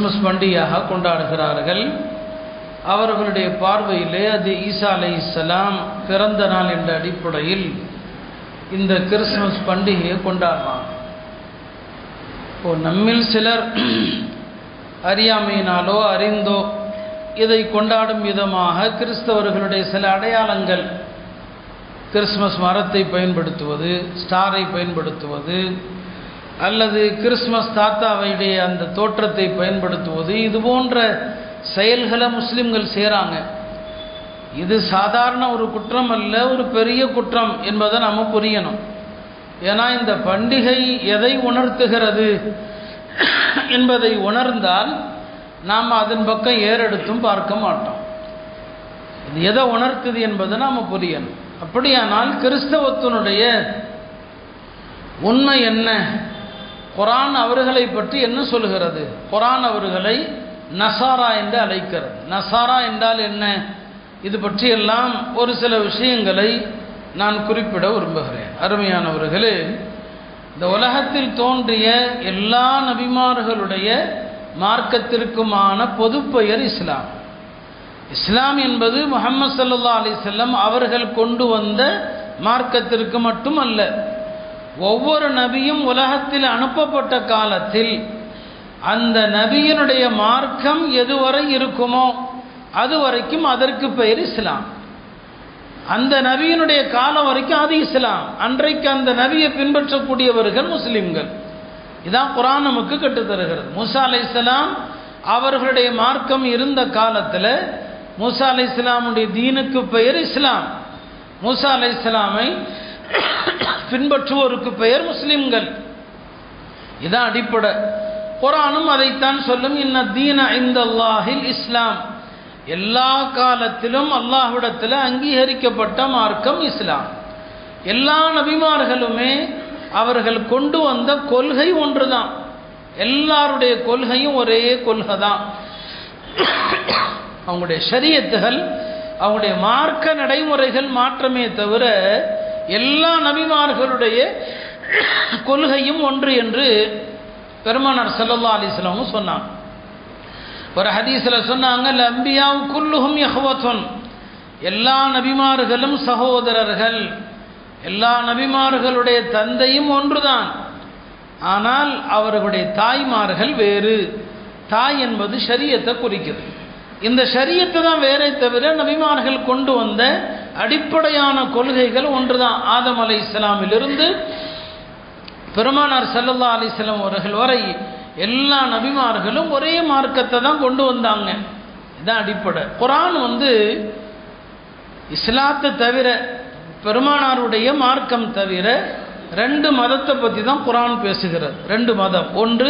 Christmas பண்டிகையாக கொண்டாடுகிறார்கள் அவர்களுடைய பார்வையிலே அது ஈசா அலை இஸ்லாம் பிறந்த நாள் என்ற அடிப்படையில் இந்த கிறிஸ்மஸ் பண்டிகையை கொண்டாடுறாங்க இப்போ நம்மில் சிலர் அறியாமையினாலோ அறிந்தோ இதை கொண்டாடும் விதமாக கிறிஸ்தவர்களுடைய சில அடையாளங்கள் கிறிஸ்மஸ் மரத்தை பயன்படுத்துவது ஸ்டாரை பயன்படுத்துவது அல்லது கிறிஸ்மஸ் தாத்தாவுடைய அந்த தோற்றத்தை பயன்படுத்துவது இது போன்ற செயல்களை முஸ்லிம்கள் செய்கிறாங்க இது சாதாரண ஒரு குற்றம் அல்ல ஒரு பெரிய குற்றம் என்பதை நம்ம புரியணும் ஏன்னா இந்த பண்டிகை எதை உணர்த்துகிறது என்பதை உணர்ந்தால் நாம் அதன் பக்கம் ஏறெடுத்தும் பார்க்க மாட்டோம் இது எதை உணர்த்துது என்பதை நாம் புரியணும் அப்படியானால் கிறிஸ்தவத்தினுடைய உண்மை என்ன குரான் அவர்களை பற்றி என்ன சொல்கிறது குரான் அவர்களை நசாரா என்று அழைக்கிறது நசாரா என்றால் என்ன இது பற்றியெல்லாம் ஒரு சில விஷயங்களை நான் குறிப்பிட விரும்புகிறேன் அருமையானவர்களே இந்த உலகத்தில் தோன்றிய எல்லா நபிமார்களுடைய மார்க்கத்திற்குமான பொதுப்பெயர் இஸ்லாம் இஸ்லாம் என்பது முகமது சல்லா அலிசல்லம் அவர்கள் கொண்டு வந்த மார்க்கத்திற்கு மட்டுமல்ல ஒவ்வொரு நபியும் உலகத்தில் அனுப்பப்பட்ட காலத்தில் அந்த நபியினுடைய மார்க்கம் எதுவரை இருக்குமோ அது வரைக்கும் அதற்கு பெயர் இஸ்லாம் அந்த நபியினுடைய காலம் வரைக்கும் அது இஸ்லாம் அன்றைக்கு அந்த நபியை பின்பற்றக்கூடியவர்கள் முஸ்லிம்கள் இதான் குரான் நமக்கு கற்றுத்தருகிறது மூசா அலை இஸ்லாம் அவர்களுடைய மார்க்கம் இருந்த காலத்தில் மூசா அலை இஸ்லாமுடைய தீனுக்கு பெயர் இஸ்லாம் மூசா அலை இஸ்லாமை பின்பற்றுவோருக்கு பெயர் முஸ்லிம்கள் இதான் அடிப்படை குரானும் அதைத்தான் சொல்லும் இன்ன தீன இந்த அல்லாஹில் இஸ்லாம் எல்லா காலத்திலும் அல்லாஹ்விடத்தில் அங்கீகரிக்கப்பட்ட மார்க்கம் இஸ்லாம் எல்லா நபிமார்களுமே அவர்கள் கொண்டு வந்த கொள்கை ஒன்று தான் எல்லாருடைய கொள்கையும் ஒரே கொள்கை தான் அவங்களுடைய ஷரியத்துகள் அவங்களுடைய மார்க்க நடைமுறைகள் மாற்றமே தவிர எல்லா நபிமார்களுடைய கொள்கையும் ஒன்று என்று பெருமானார் சல்லல்லா அலிஸ்லாமும் சொன்னாங்க ஒரு ஹதீஸில் சொன்னாங்க லம்பியாவும் குல்லுகும் யஹ்வத்துன் எல்லா நபிமார்களும் சகோதரர்கள் எல்லா நபிமார்களுடைய தந்தையும் ஒன்றுதான் ஆனால் அவர்களுடைய தாய்மார்கள் வேறு தாய் என்பது ஷரியத்தை குறிக்குது இந்த ஷரியத்தை தான் வேறே தவிர நபிமார்கள் கொண்டு வந்த அடிப்படையான கொள்கைகள் ஒன்றுதான் ஆதம் அலை இஸ்லாமிலிருந்து பெருமானார் சல்லல்லா அலிஸ்லாம் அவர்கள் வரை எல்லா நபிமார்களும் ஒரே மார்க்கத்தை தான் கொண்டு வந்தாங்க இதுதான் அடிப்படை குரான் வந்து இஸ்லாத்தை தவிர பெருமானாருடைய மார்க்கம் தவிர ரெண்டு மதத்தை பற்றி தான் குரான் பேசுகிறது ரெண்டு மதம் ஒன்று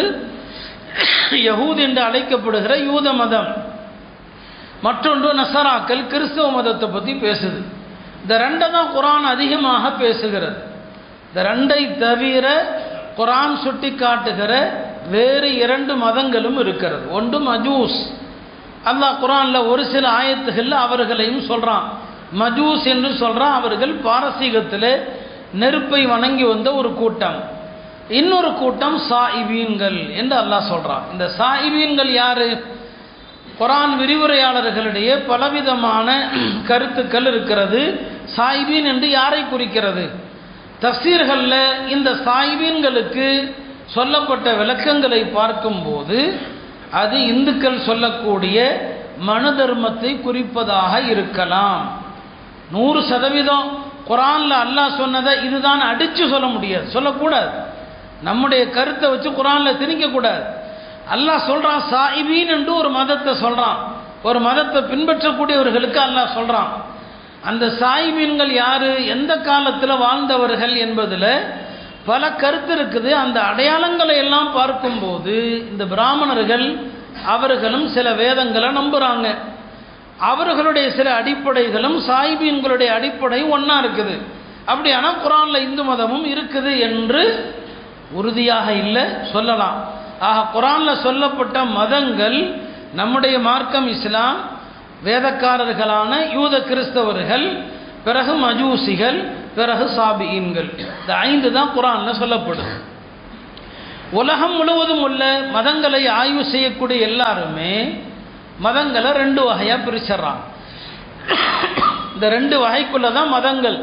யகூத் என்று அழைக்கப்படுகிற யூத மதம் மற்றொன்று நசராக்கள் கிறிஸ்தவ மதத்தை பற்றி பேசுது இந்த ரெண்டை தான் குரான் அதிகமாக பேசுகிறது இந்த ரெண்டை தவிர குரான் சுட்டி காட்டுகிற வேறு இரண்டு மதங்களும் இருக்கிறது ஒன்று மஜூஸ் அல்லாஹ் குரானில் ஒரு சில ஆயத்துகளில் அவர்களையும் சொல்கிறான் மஜூஸ் என்று சொல்கிறான் அவர்கள் பாரசீகத்தில் நெருப்பை வணங்கி வந்த ஒரு கூட்டம் இன்னொரு கூட்டம் சாயிபீன்கள் என்று அல்லாஹ் சொல்கிறான் இந்த சாயிபீன்கள் யார் குரான் விரிவுரையாளர்களிடையே பலவிதமான கருத்துக்கள் இருக்கிறது சாயிபீன் என்று யாரை குறிக்கிறது தஃசீர்களில் இந்த சாயிபீன்களுக்கு சொல்லப்பட்ட விளக்கங்களை பார்க்கும்போது அது இந்துக்கள் சொல்லக்கூடிய மனு தர்மத்தை குறிப்பதாக இருக்கலாம் நூறு சதவீதம் குரானில் அல்லாஹ் சொன்னதை இதுதான் அடித்து சொல்ல முடியாது சொல்லக்கூடாது நம்முடைய கருத்தை வச்சு குரானில் திணிக்கக்கூடாது அல்லாஹ் சொல்கிறான் சாயிபீன் என்று ஒரு மதத்தை சொல்கிறான் ஒரு மதத்தை பின்பற்றக்கூடியவர்களுக்கு அல்லாஹ் சொல்கிறான் அந்த சாயிபீன்கள் யார் எந்த காலத்தில் வாழ்ந்தவர்கள் என்பதில் பல கருத்து இருக்குது அந்த அடையாளங்களை எல்லாம் பார்க்கும்போது இந்த பிராமணர்கள் அவர்களும் சில வேதங்களை நம்புகிறாங்க அவர்களுடைய சில அடிப்படைகளும் சாயிபீன்களுடைய அடிப்படை ஒன்றா இருக்குது அப்படியானா குரானில் இந்து மதமும் இருக்குது என்று உறுதியாக இல்லை சொல்லலாம் ஆக குரானில் சொல்லப்பட்ட மதங்கள் நம்முடைய மார்க்கம் இஸ்லாம் வேதக்காரர்களான யூத கிறிஸ்தவர்கள் பிறகு மஜூசிகள் பிறகு சாபியின்கள் இந்த ஐந்து தான் குரானில் சொல்லப்படுது உலகம் முழுவதும் உள்ள மதங்களை ஆய்வு செய்யக்கூடிய எல்லாருமே மதங்களை ரெண்டு வகையாக பிரிச்சிடுறாங்க இந்த ரெண்டு வகைக்குள்ள தான் மதங்கள்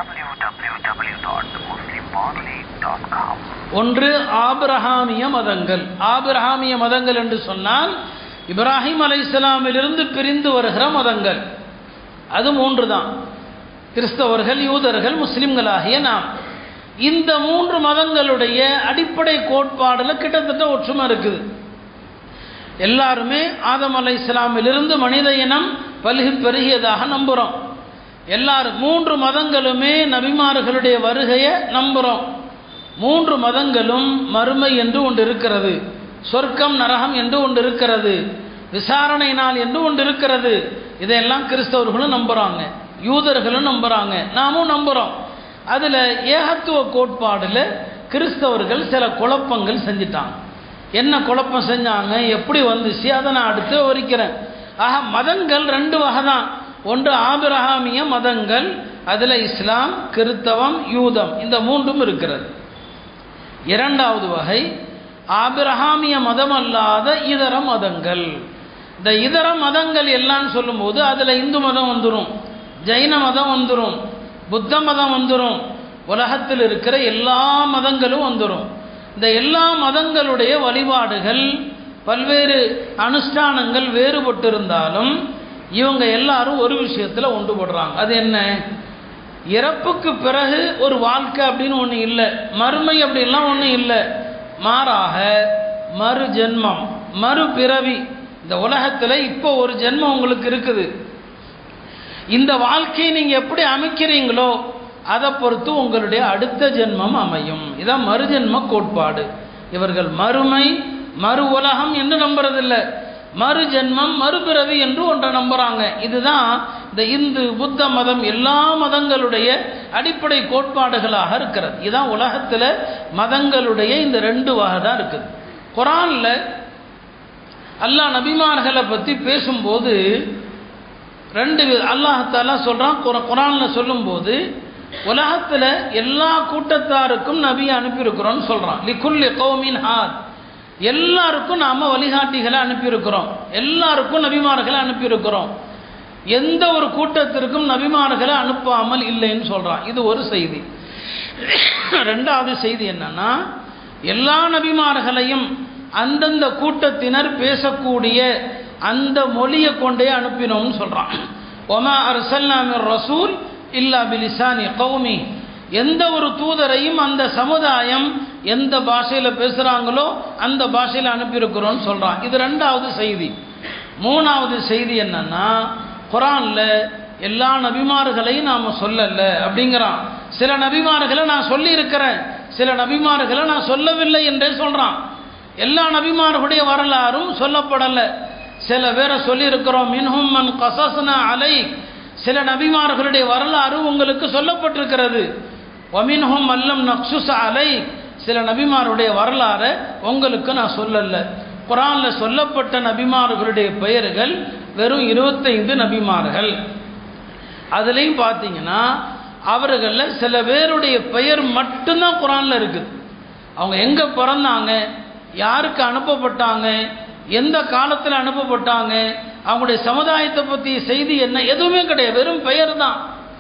www.muslimmonthly.com ஒன்று ஆபிரஹாமிய மதங்கள் ஆபிரஹாமிய மதங்கள் என்று சொன்னால் இப்ராஹிம் அலைஹிஸ்ஸலாமிலிருந்து பிரிந்து வருகிற மதங்கள் அது மூன்று தான் கிறிஸ்தவர்கள் யூதர்கள் முஸ்லிம்களாகிய நாம் இந்த மூன்று மதங்களுடைய அடிப்படை கோட்பாடில் கிட்டத்தட்ட ஒற்றுமை இருக்குது எல்லாருமே ஆதம் அலை இஸ்லாமிலிருந்து மனித இனம் பல்கி பெருகியதாக நம்புகிறோம் எல்லாரும் மூன்று மதங்களுமே நபிமார்களுடைய வருகையை நம்புகிறோம் மூன்று மதங்களும் மறுமை என்று ஒன்று இருக்கிறது சொர்க்கம் நரகம் என்று ஒன்று இருக்கிறது விசாரணை நாள் என்று ஒன்று இருக்கிறது இதையெல்லாம் கிறிஸ்தவர்களும் நம்புகிறாங்க யூதர்களும் நம்புகிறாங்க நாமும் நம்புகிறோம் அதில் ஏகத்துவ கோட்பாடில் கிறிஸ்தவர்கள் சில குழப்பங்கள் செஞ்சிட்டாங்க என்ன குழப்பம் செஞ்சாங்க எப்படி வந்துச்சு அதை நான் அடுத்து விவரிக்கிறேன் ஆக மதங்கள் ரெண்டு வகை தான் ஒன்று ஆபிரகாமிய மதங்கள் அதில் இஸ்லாம் கிறித்தவம் யூதம் இந்த மூன்றும் இருக்கிறது இரண்டாவது வகை ஆபிரகாமிய மதம் அல்லாத இதர மதங்கள் இந்த இதர மதங்கள் எல்லாம் சொல்லும்போது அதில் இந்து மதம் வந்துடும் ஜைன மதம் வந்துடும் புத்த மதம் வந்துடும் உலகத்தில் இருக்கிற எல்லா மதங்களும் வந்துடும் இந்த எல்லா மதங்களுடைய வழிபாடுகள் பல்வேறு அனுஷ்டானங்கள் வேறுபட்டிருந்தாலும் இவங்க எல்லாரும் ஒரு விஷயத்தில் ஒன்றுபடுறாங்க அது என்ன இறப்புக்கு பிறகு ஒரு வாழ்க்கை அப்படின்னு ஒன்று இல்லை மறுமை அப்படின்லாம் ஒன்றும் இல்லை மாறாக மறு ஜென்மம் மறுபிறவி இந்த உலகத்தில் இப்போ ஒரு ஜென்மம் உங்களுக்கு இருக்குது இந்த வாழ்க்கையை நீங்கள் எப்படி அமைக்கிறீங்களோ அதை பொறுத்து உங்களுடைய அடுத்த ஜென்மம் அமையும் இதான் மறுஜென்ம கோட்பாடு இவர்கள் மறுமை மறு உலகம் என்று நம்புறதில்லை மறு ஜென்மம் மறுபிறவி என்று ஒன்றை நம்புறாங்க இதுதான் இந்த இந்து புத்த மதம் எல்லா மதங்களுடைய அடிப்படை கோட்பாடுகளாக இருக்கிறது இதுதான் உலகத்தில் மதங்களுடைய இந்த ரெண்டு வகை தான் இருக்குது குரானில் அல்லாஹ் நபிமார்களை பற்றி பேசும்போது ரெண்டு அல்லாஹாலா சொல்கிறான் குரானில் சொல்லும்போது உலகத்தில் எல்லா கூட்டத்தாருக்கும் நபியை அனுப்பியிருக்கிறோன்னு சொல்கிறான் லிகுல்லி கௌமின் ஹாத் எல்லாருக்கும் நாம் வழிகாட்டிகளை அனுப்பியிருக்கிறோம் எல்லாருக்கும் நபிமார்களை அனுப்பியிருக்கிறோம் எந்த ஒரு கூட்டத்திற்கும் நபிமார்களை அனுப்பாமல் இல்லைன்னு சொல்கிறான் இது ஒரு செய்தி ரெண்டாவது செய்தி என்னன்னா எல்லா நபிமார்களையும் அந்தந்த கூட்டத்தினர் பேசக்கூடிய அந்த மொழியை கொண்டே அனுப்பினோம்னு சொல்கிறான் ஒமா அரசல்லாமிர் ரசூல் இல்லா பிலிசானி கௌமி எந்த ஒரு தூதரையும் அந்த சமுதாயம் எந்த பாஷையில் பேசுகிறாங்களோ அந்த பாஷையில் அனுப்பியிருக்கிறோன்னு சொல்கிறான் இது ரெண்டாவது செய்தி மூணாவது செய்தி என்னன்னா குரானில் எல்லா நபிமார்களையும் நாம் சொல்லலை அப்படிங்கிறான் சில நபிமார்களை நான் சொல்லியிருக்கிறேன் சில நபிமார்களை நான் சொல்லவில்லை என்றே சொல்கிறான் எல்லா நபிமார்களுடைய வரலாறும் சொல்லப்படலை சில பேரை சொல்லியிருக்கிறோம் மின்ஹும் மன் கசஸ்னா அலை சில நபிமார்களுடைய வரலாறு உங்களுக்கு சொல்லப்பட்டிருக்கிறது ஒமின்ஹும் அல்லம் நக்சுஸ் அலை சில நபிமாருடைய வரலாறை உங்களுக்கு நான் சொல்லலை குரானில் சொல்லப்பட்ட நபிமார்களுடைய பெயர்கள் வெறும் இருபத்தைந்து நபிமார்கள் அதுலேயும் பார்த்தீங்கன்னா அவர்களில் சில பேருடைய பெயர் மட்டும்தான் குரானில் இருக்குது அவங்க எங்கே பிறந்தாங்க யாருக்கு அனுப்பப்பட்டாங்க எந்த காலத்தில் அனுப்பப்பட்டாங்க அவங்களுடைய சமுதாயத்தை பற்றி செய்தி என்ன எதுவுமே கிடையாது வெறும் பெயர் தான்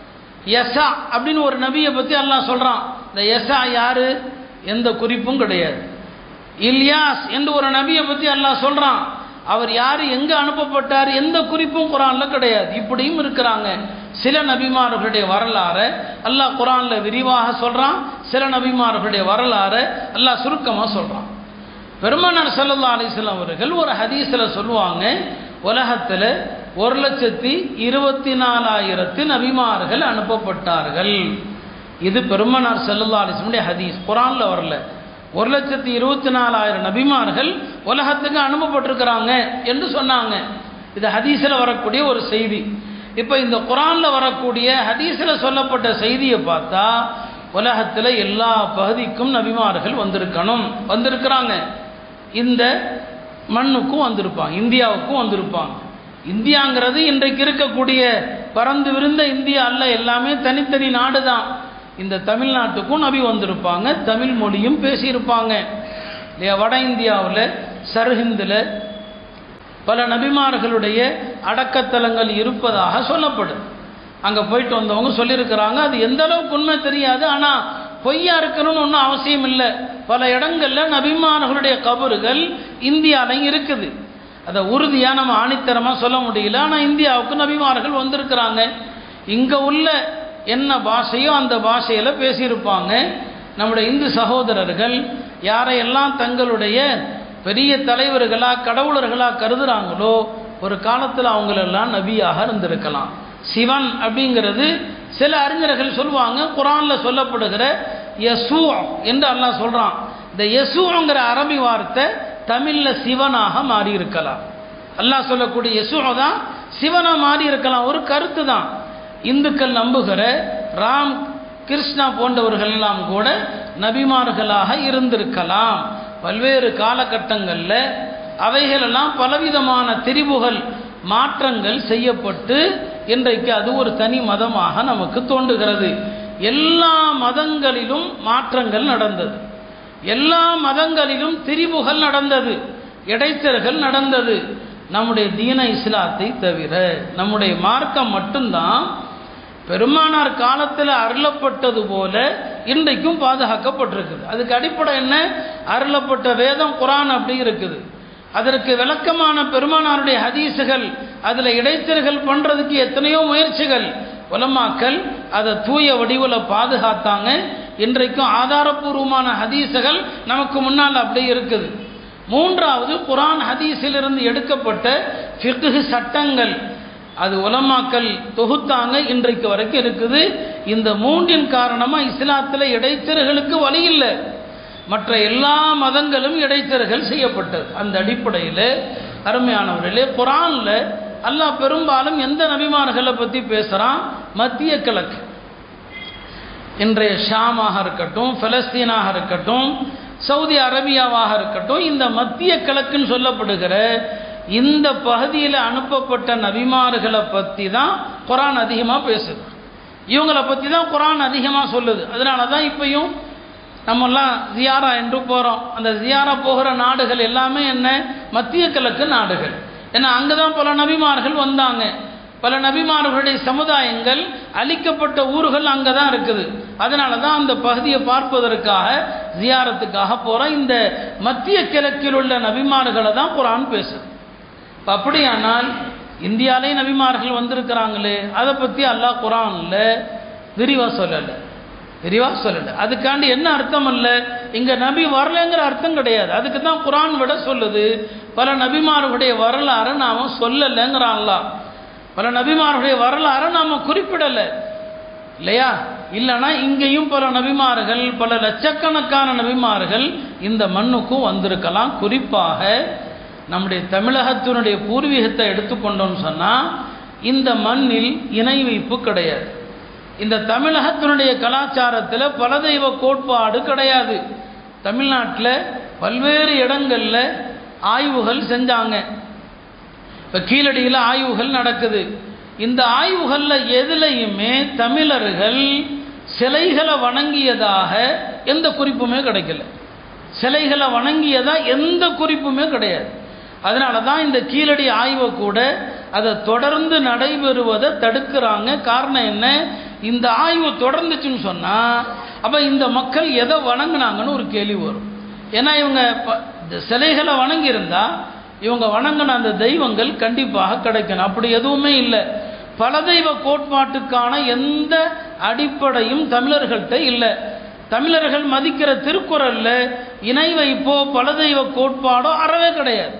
எசா அப்படின்னு ஒரு நபியை பற்றி எல்லாம் சொல்கிறான் இந்த எசா யார் எந்த குறிப்பும் கிடையாது இல்யாஸ் என்று ஒரு நபியை பற்றி எல்லாம் சொல்கிறான் அவர் யார் எங்கே அனுப்பப்பட்டார் எந்த குறிப்பும் குரானில் கிடையாது இப்படியும் இருக்கிறாங்க சில நபிமார்களுடைய வரலாறை அல்லாஹ் குரானில் விரிவாக சொல்கிறான் சில நபிமார்களுடைய வரலாறை அல்லாஹ் சுருக்கமாக சொல்கிறான் பெருமானார் சல்லா அலிஸ்லாம் அவர்கள் ஒரு ஹதீஸில் சொல்லுவாங்க உலகத்தில் ஒரு லட்சத்தி இருபத்தி நாலாயிரத்து நபிமார்கள் அனுப்பப்பட்டார்கள் இது பெருமனார் செல்லல்லா அலிஸ்லமுடைய ஹதீஸ் குரானில் வரல ஒரு லட்சத்தி இருபத்தி நாலாயிரம் நபிமார்கள் உலகத்துக்கு அனுப்பப்பட்டிருக்கிறாங்க என்று சொன்னாங்க இது ஹதீஸில் வரக்கூடிய ஒரு செய்தி இப்போ இந்த குரானில் வரக்கூடிய ஹதீஸில் சொல்லப்பட்ட செய்தியை பார்த்தா உலகத்தில் எல்லா பகுதிக்கும் நபிமார்கள் வந்திருக்கணும் வந்திருக்கிறாங்க இந்த மண்ணுக்கும் வந்திருப்பாங்க இந்தியாவுக்கும் வந்திருப்பாங்க இந்தியாங்கிறது இன்றைக்கு இருக்கக்கூடிய பறந்து விருந்த இந்தியா அல்ல எல்லாமே தனித்தனி நாடு தான் இந்த தமிழ்நாட்டுக்கும் நபி வந்திருப்பாங்க தமிழ் மொழியும் பேசியிருப்பாங்க இல்லையா வட இந்தியாவில் சர்ஹிந்தில் பல நபிமார்களுடைய அடக்கத்தலங்கள் இருப்பதாக சொல்லப்படுது அங்கே போயிட்டு வந்தவங்க சொல்லியிருக்கிறாங்க அது எந்த அளவுக்கு உண்மை தெரியாது ஆனால் பொய்யா இருக்கணும்னு ஒன்றும் அவசியம் இல்லை பல இடங்களில் நபிமார்களுடைய கபறுகள் இந்தியாலையும் இருக்குது அதை உறுதியாக நம்ம ஆணித்தரமாக சொல்ல முடியல ஆனால் இந்தியாவுக்கு நபிமார்கள் வந்திருக்கிறாங்க இங்கே உள்ள என்ன பாஷையோ அந்த பாஷையில் பேசியிருப்பாங்க நம்முடைய இந்து சகோதரர்கள் யாரையெல்லாம் தங்களுடைய பெரிய தலைவர்களாக கடவுளர்களாக கருதுகிறாங்களோ ஒரு காலத்தில் அவங்களெல்லாம் நபியாக இருந்திருக்கலாம் சிவன் அப்படிங்கிறது சில அறிஞர்கள் சொல்லுவாங்க குரானில் சொல்லப்படுகிற யசூ என்று அல்லாஹ் சொல்கிறான் இந்த யசூங்கிற அரபி வார்த்தை தமிழில் சிவனாக மாறி இருக்கலாம் அல்லாஹ் சொல்லக்கூடிய யசூ தான் சிவனாக மாறி இருக்கலாம் ஒரு கருத்து தான் இந்துக்கள் நம்புகிற ராம் கிருஷ்ணா போன்றவர்கள் எல்லாம் கூட நபிமார்களாக இருந்திருக்கலாம் பல்வேறு காலகட்டங்களில் அவைகளெல்லாம் பலவிதமான திரிவுகள் மாற்றங்கள் செய்யப்பட்டு இன்றைக்கு அது ஒரு தனி மதமாக நமக்கு தோன்றுகிறது எல்லா மதங்களிலும் மாற்றங்கள் நடந்தது எல்லா மதங்களிலும் திரிவுகள் நடந்தது இடைத்தர்கள் நடந்தது நம்முடைய தீன இஸ்லாத்தை தவிர நம்முடைய மார்க்கம் மட்டும்தான் பெருமானார் காலத்தில் அருளப்பட்டது போல இன்றைக்கும் பாதுகாக்கப்பட்டிருக்குது அதுக்கு அடிப்படை என்ன அருளப்பட்ட வேதம் குரான் அப்படி இருக்குது அதற்கு விளக்கமான பெருமானாருடைய ஹதீஸுகள் அதில் இடைத்தர்கள் பண்ணுறதுக்கு எத்தனையோ முயற்சிகள் உலமாக்கள் அதை தூய வடிவில் பாதுகாத்தாங்க இன்றைக்கும் ஆதாரபூர்வமான ஹதீஸுகள் நமக்கு முன்னால் அப்படி இருக்குது மூன்றாவது குரான் ஹதீஸிலிருந்து எடுக்கப்பட்ட ஃபிக்ஹு சட்டங்கள் அது உலமாக்கல் தொகுத்தாங்க இன்றைக்கு வரைக்கும் இருக்குது இந்த மூன்றின் காரணமாக இஸ்லாத்தில் இடைத்தர்களுக்கு வழி இல்லை மற்ற எல்லா மதங்களும் இடைத்தர்கள் செய்யப்பட்டது அந்த அடிப்படையில் அருமையானவர்களே குரானில் அல்லாஹ் பெரும்பாலும் எந்த நபிமார்களை பற்றி பேசுகிறான் மத்திய கிழக்கு இன்றைய ஷாமாக இருக்கட்டும் பலஸ்தீனாக இருக்கட்டும் சவுதி அரேபியாவாக இருக்கட்டும் இந்த மத்திய கிழக்குன்னு சொல்லப்படுகிற இந்த பகுதியில் அனுப்பப்பட்ட நபிமார்களை பற்றி தான் குரான் அதிகமாக பேசுது இவங்களை பற்றி தான் குரான் அதிகமாக சொல்லுது அதனால தான் இப்பையும் நம்மெல்லாம் ஜியாரா என்று போகிறோம் அந்த ஜியாரா போகிற நாடுகள் எல்லாமே என்ன மத்திய கிழக்கு நாடுகள் ஏன்னா அங்கே தான் பல நபிமார்கள் வந்தாங்க பல நபிமார்களுடைய சமுதாயங்கள் அழிக்கப்பட்ட ஊர்கள் அங்கே தான் இருக்குது அதனால தான் அந்த பகுதியை பார்ப்பதற்காக ஜியாரத்துக்காக போகிறோம் இந்த மத்திய கிழக்கில் உள்ள நபிமார்களை தான் குரான் பேசுது இப்போ அப்படியானால் இந்தியாலே நபிமார்கள் வந்திருக்கிறாங்களே அதை பற்றி அல்லாஹ் குரானில் விரிவாக சொல்லலை விரிவாக சொல்லலை அதுக்காண்டி என்ன அர்த்தம் இல்லை இங்கே நபி வரலைங்கிற அர்த்தம் கிடையாது அதுக்கு தான் குரான் விட சொல்லுது பல நபிமார்களுடைய வரலாறு நாம் சொல்லலைங்கிறான் அல்லாஹ் பல நபிமார்களுடைய வரலாறை நாம் குறிப்பிடலை இல்லையா இல்லைனா இங்கேயும் பல நபிமார்கள் பல லட்சக்கணக்கான நபிமார்கள் இந்த மண்ணுக்கும் வந்திருக்கலாம் குறிப்பாக நம்முடைய தமிழகத்தினுடைய பூர்வீகத்தை எடுத்துக்கொண்டோம்னு சொன்னால் இந்த மண்ணில் இணை வைப்பு கிடையாது இந்த தமிழகத்தினுடைய கலாச்சாரத்தில் பல தெய்வ கோட்பாடு கிடையாது தமிழ்நாட்டில் பல்வேறு இடங்களில் ஆய்வுகள் செஞ்சாங்க இப்போ கீழடியில் ஆய்வுகள் நடக்குது இந்த ஆய்வுகளில் எதுலையுமே தமிழர்கள் சிலைகளை வணங்கியதாக எந்த குறிப்புமே கிடைக்கல சிலைகளை வணங்கியதாக எந்த குறிப்புமே கிடையாது அதனால தான் இந்த கீழடி ஆய்வை கூட அதை தொடர்ந்து நடைபெறுவதை தடுக்கிறாங்க காரணம் என்ன இந்த ஆய்வு தொடர்ந்துச்சுன்னு சொன்னால் அப்போ இந்த மக்கள் எதை வணங்கினாங்கன்னு ஒரு கேள்வி வரும் ஏன்னா இவங்க ப- இந்த சிலைகளை வணங்கியிருந்தா இவங்க வணங்கின அந்த தெய்வங்கள் கண்டிப்பாக கிடைக்கணும் அப்படி எதுவுமே இல்லை பல தெய்வ கோட்பாட்டுக்கான எந்த அடிப்படையும் தமிழர்கள்ட்ட இல்லை தமிழர்கள் மதிக்கிற திருக்குறளில் இணை வைப்போ பல தெய்வ கோட்பாடோ அறவே கிடையாது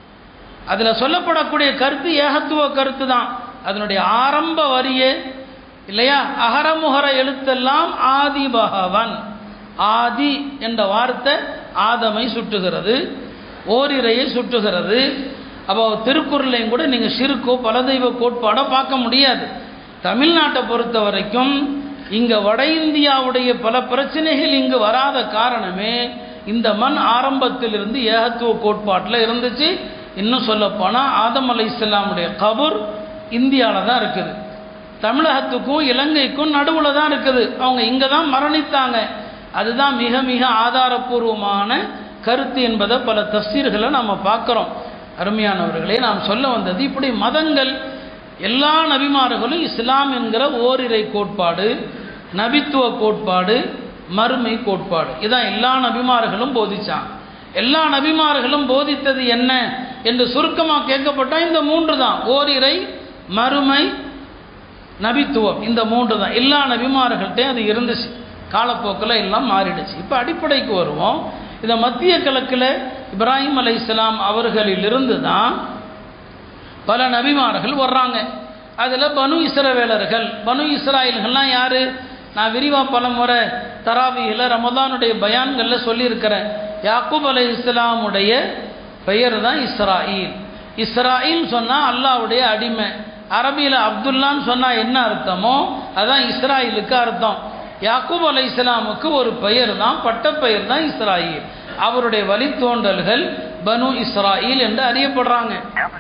அதில் சொல்லப்படக்கூடிய கருத்து ஏகத்துவ கருத்து தான் அதனுடைய ஆரம்ப வரியே இல்லையா அகரமுகர எழுத்தெல்லாம் ஆதி பகவன் ஆதி என்ற வார்த்தை ஆதமை சுட்டுகிறது ஓரிரையை சுட்டுகிறது அப்போ திருக்குறளையும் கூட நீங்கள் சிறுக்கோ பல தெய்வ கோட்பாடோ பார்க்க முடியாது தமிழ்நாட்டை பொறுத்த வரைக்கும் இங்கே வட இந்தியாவுடைய பல பிரச்சனைகள் இங்கு வராத காரணமே இந்த மண் ஆரம்பத்திலிருந்து ஏகத்துவ கோட்பாட்டில் இருந்துச்சு இன்னும் சொல்லப்போனால் ஆதம் அலை இஸ்லாமுடைய கபூர் இந்தியாவில் தான் இருக்குது தமிழகத்துக்கும் இலங்கைக்கும் நடுவில் தான் இருக்குது அவங்க இங்கே தான் மரணித்தாங்க அதுதான் மிக மிக ஆதாரபூர்வமான கருத்து என்பதை பல தஃசீர்களை நாம் பார்க்குறோம் அருமையானவர்களே நாம் சொல்ல வந்தது இப்படி மதங்கள் எல்லா நபிமார்களும் இஸ்லாம் என்கிற ஓரிரை கோட்பாடு நபித்துவ கோட்பாடு மறுமை கோட்பாடு இதான் எல்லா நபிமார்களும் போதிச்சாங்க எல்லா நபிமார்களும் போதித்தது என்ன என்று சுருக்கமாக கேட்கப்பட்டால் இந்த மூன்று தான் ஓரிரை மறுமை நபித்துவம் இந்த மூன்று தான் எல்லா நபிமார்கள்ட்டையும் அது இருந்துச்சு காலப்போக்கில் எல்லாம் மாறிடுச்சு இப்போ அடிப்படைக்கு வருவோம் இந்த மத்திய கிழக்கில் இப்ராஹிம் அலை இஸ்லாம் அவர்களிலிருந்து தான் பல நபிமார்கள் வர்றாங்க அதில் பனு இஸ்ரவேலர்கள் பனு இஸ்ராயல்கள்லாம் யார் நான் விரிவாக பல முறை தராவியில் ரமதானுடைய பயான்களில் சொல்லியிருக்கிறேன் யாக்கூப் அலை இஸ்லாமுடைய பெயர் தான் இஸ்ராயில் இஸ்ராயில் சொன்னால் அல்லாவுடைய அடிமை அரபியில் அப்துல்லான்னு சொன்னால் என்ன அர்த்தமோ அதான் இஸ்ராயிலுக்கு அர்த்தம் யாக்கூப் அலை இஸ்லாமுக்கு ஒரு பெயர் தான் பட்டப்பெயர் தான் இஸ்ராயில் அவருடைய வழித்தோன்றல்கள் பனு இஸ்ராயில் என்று அறியப்படுறாங்க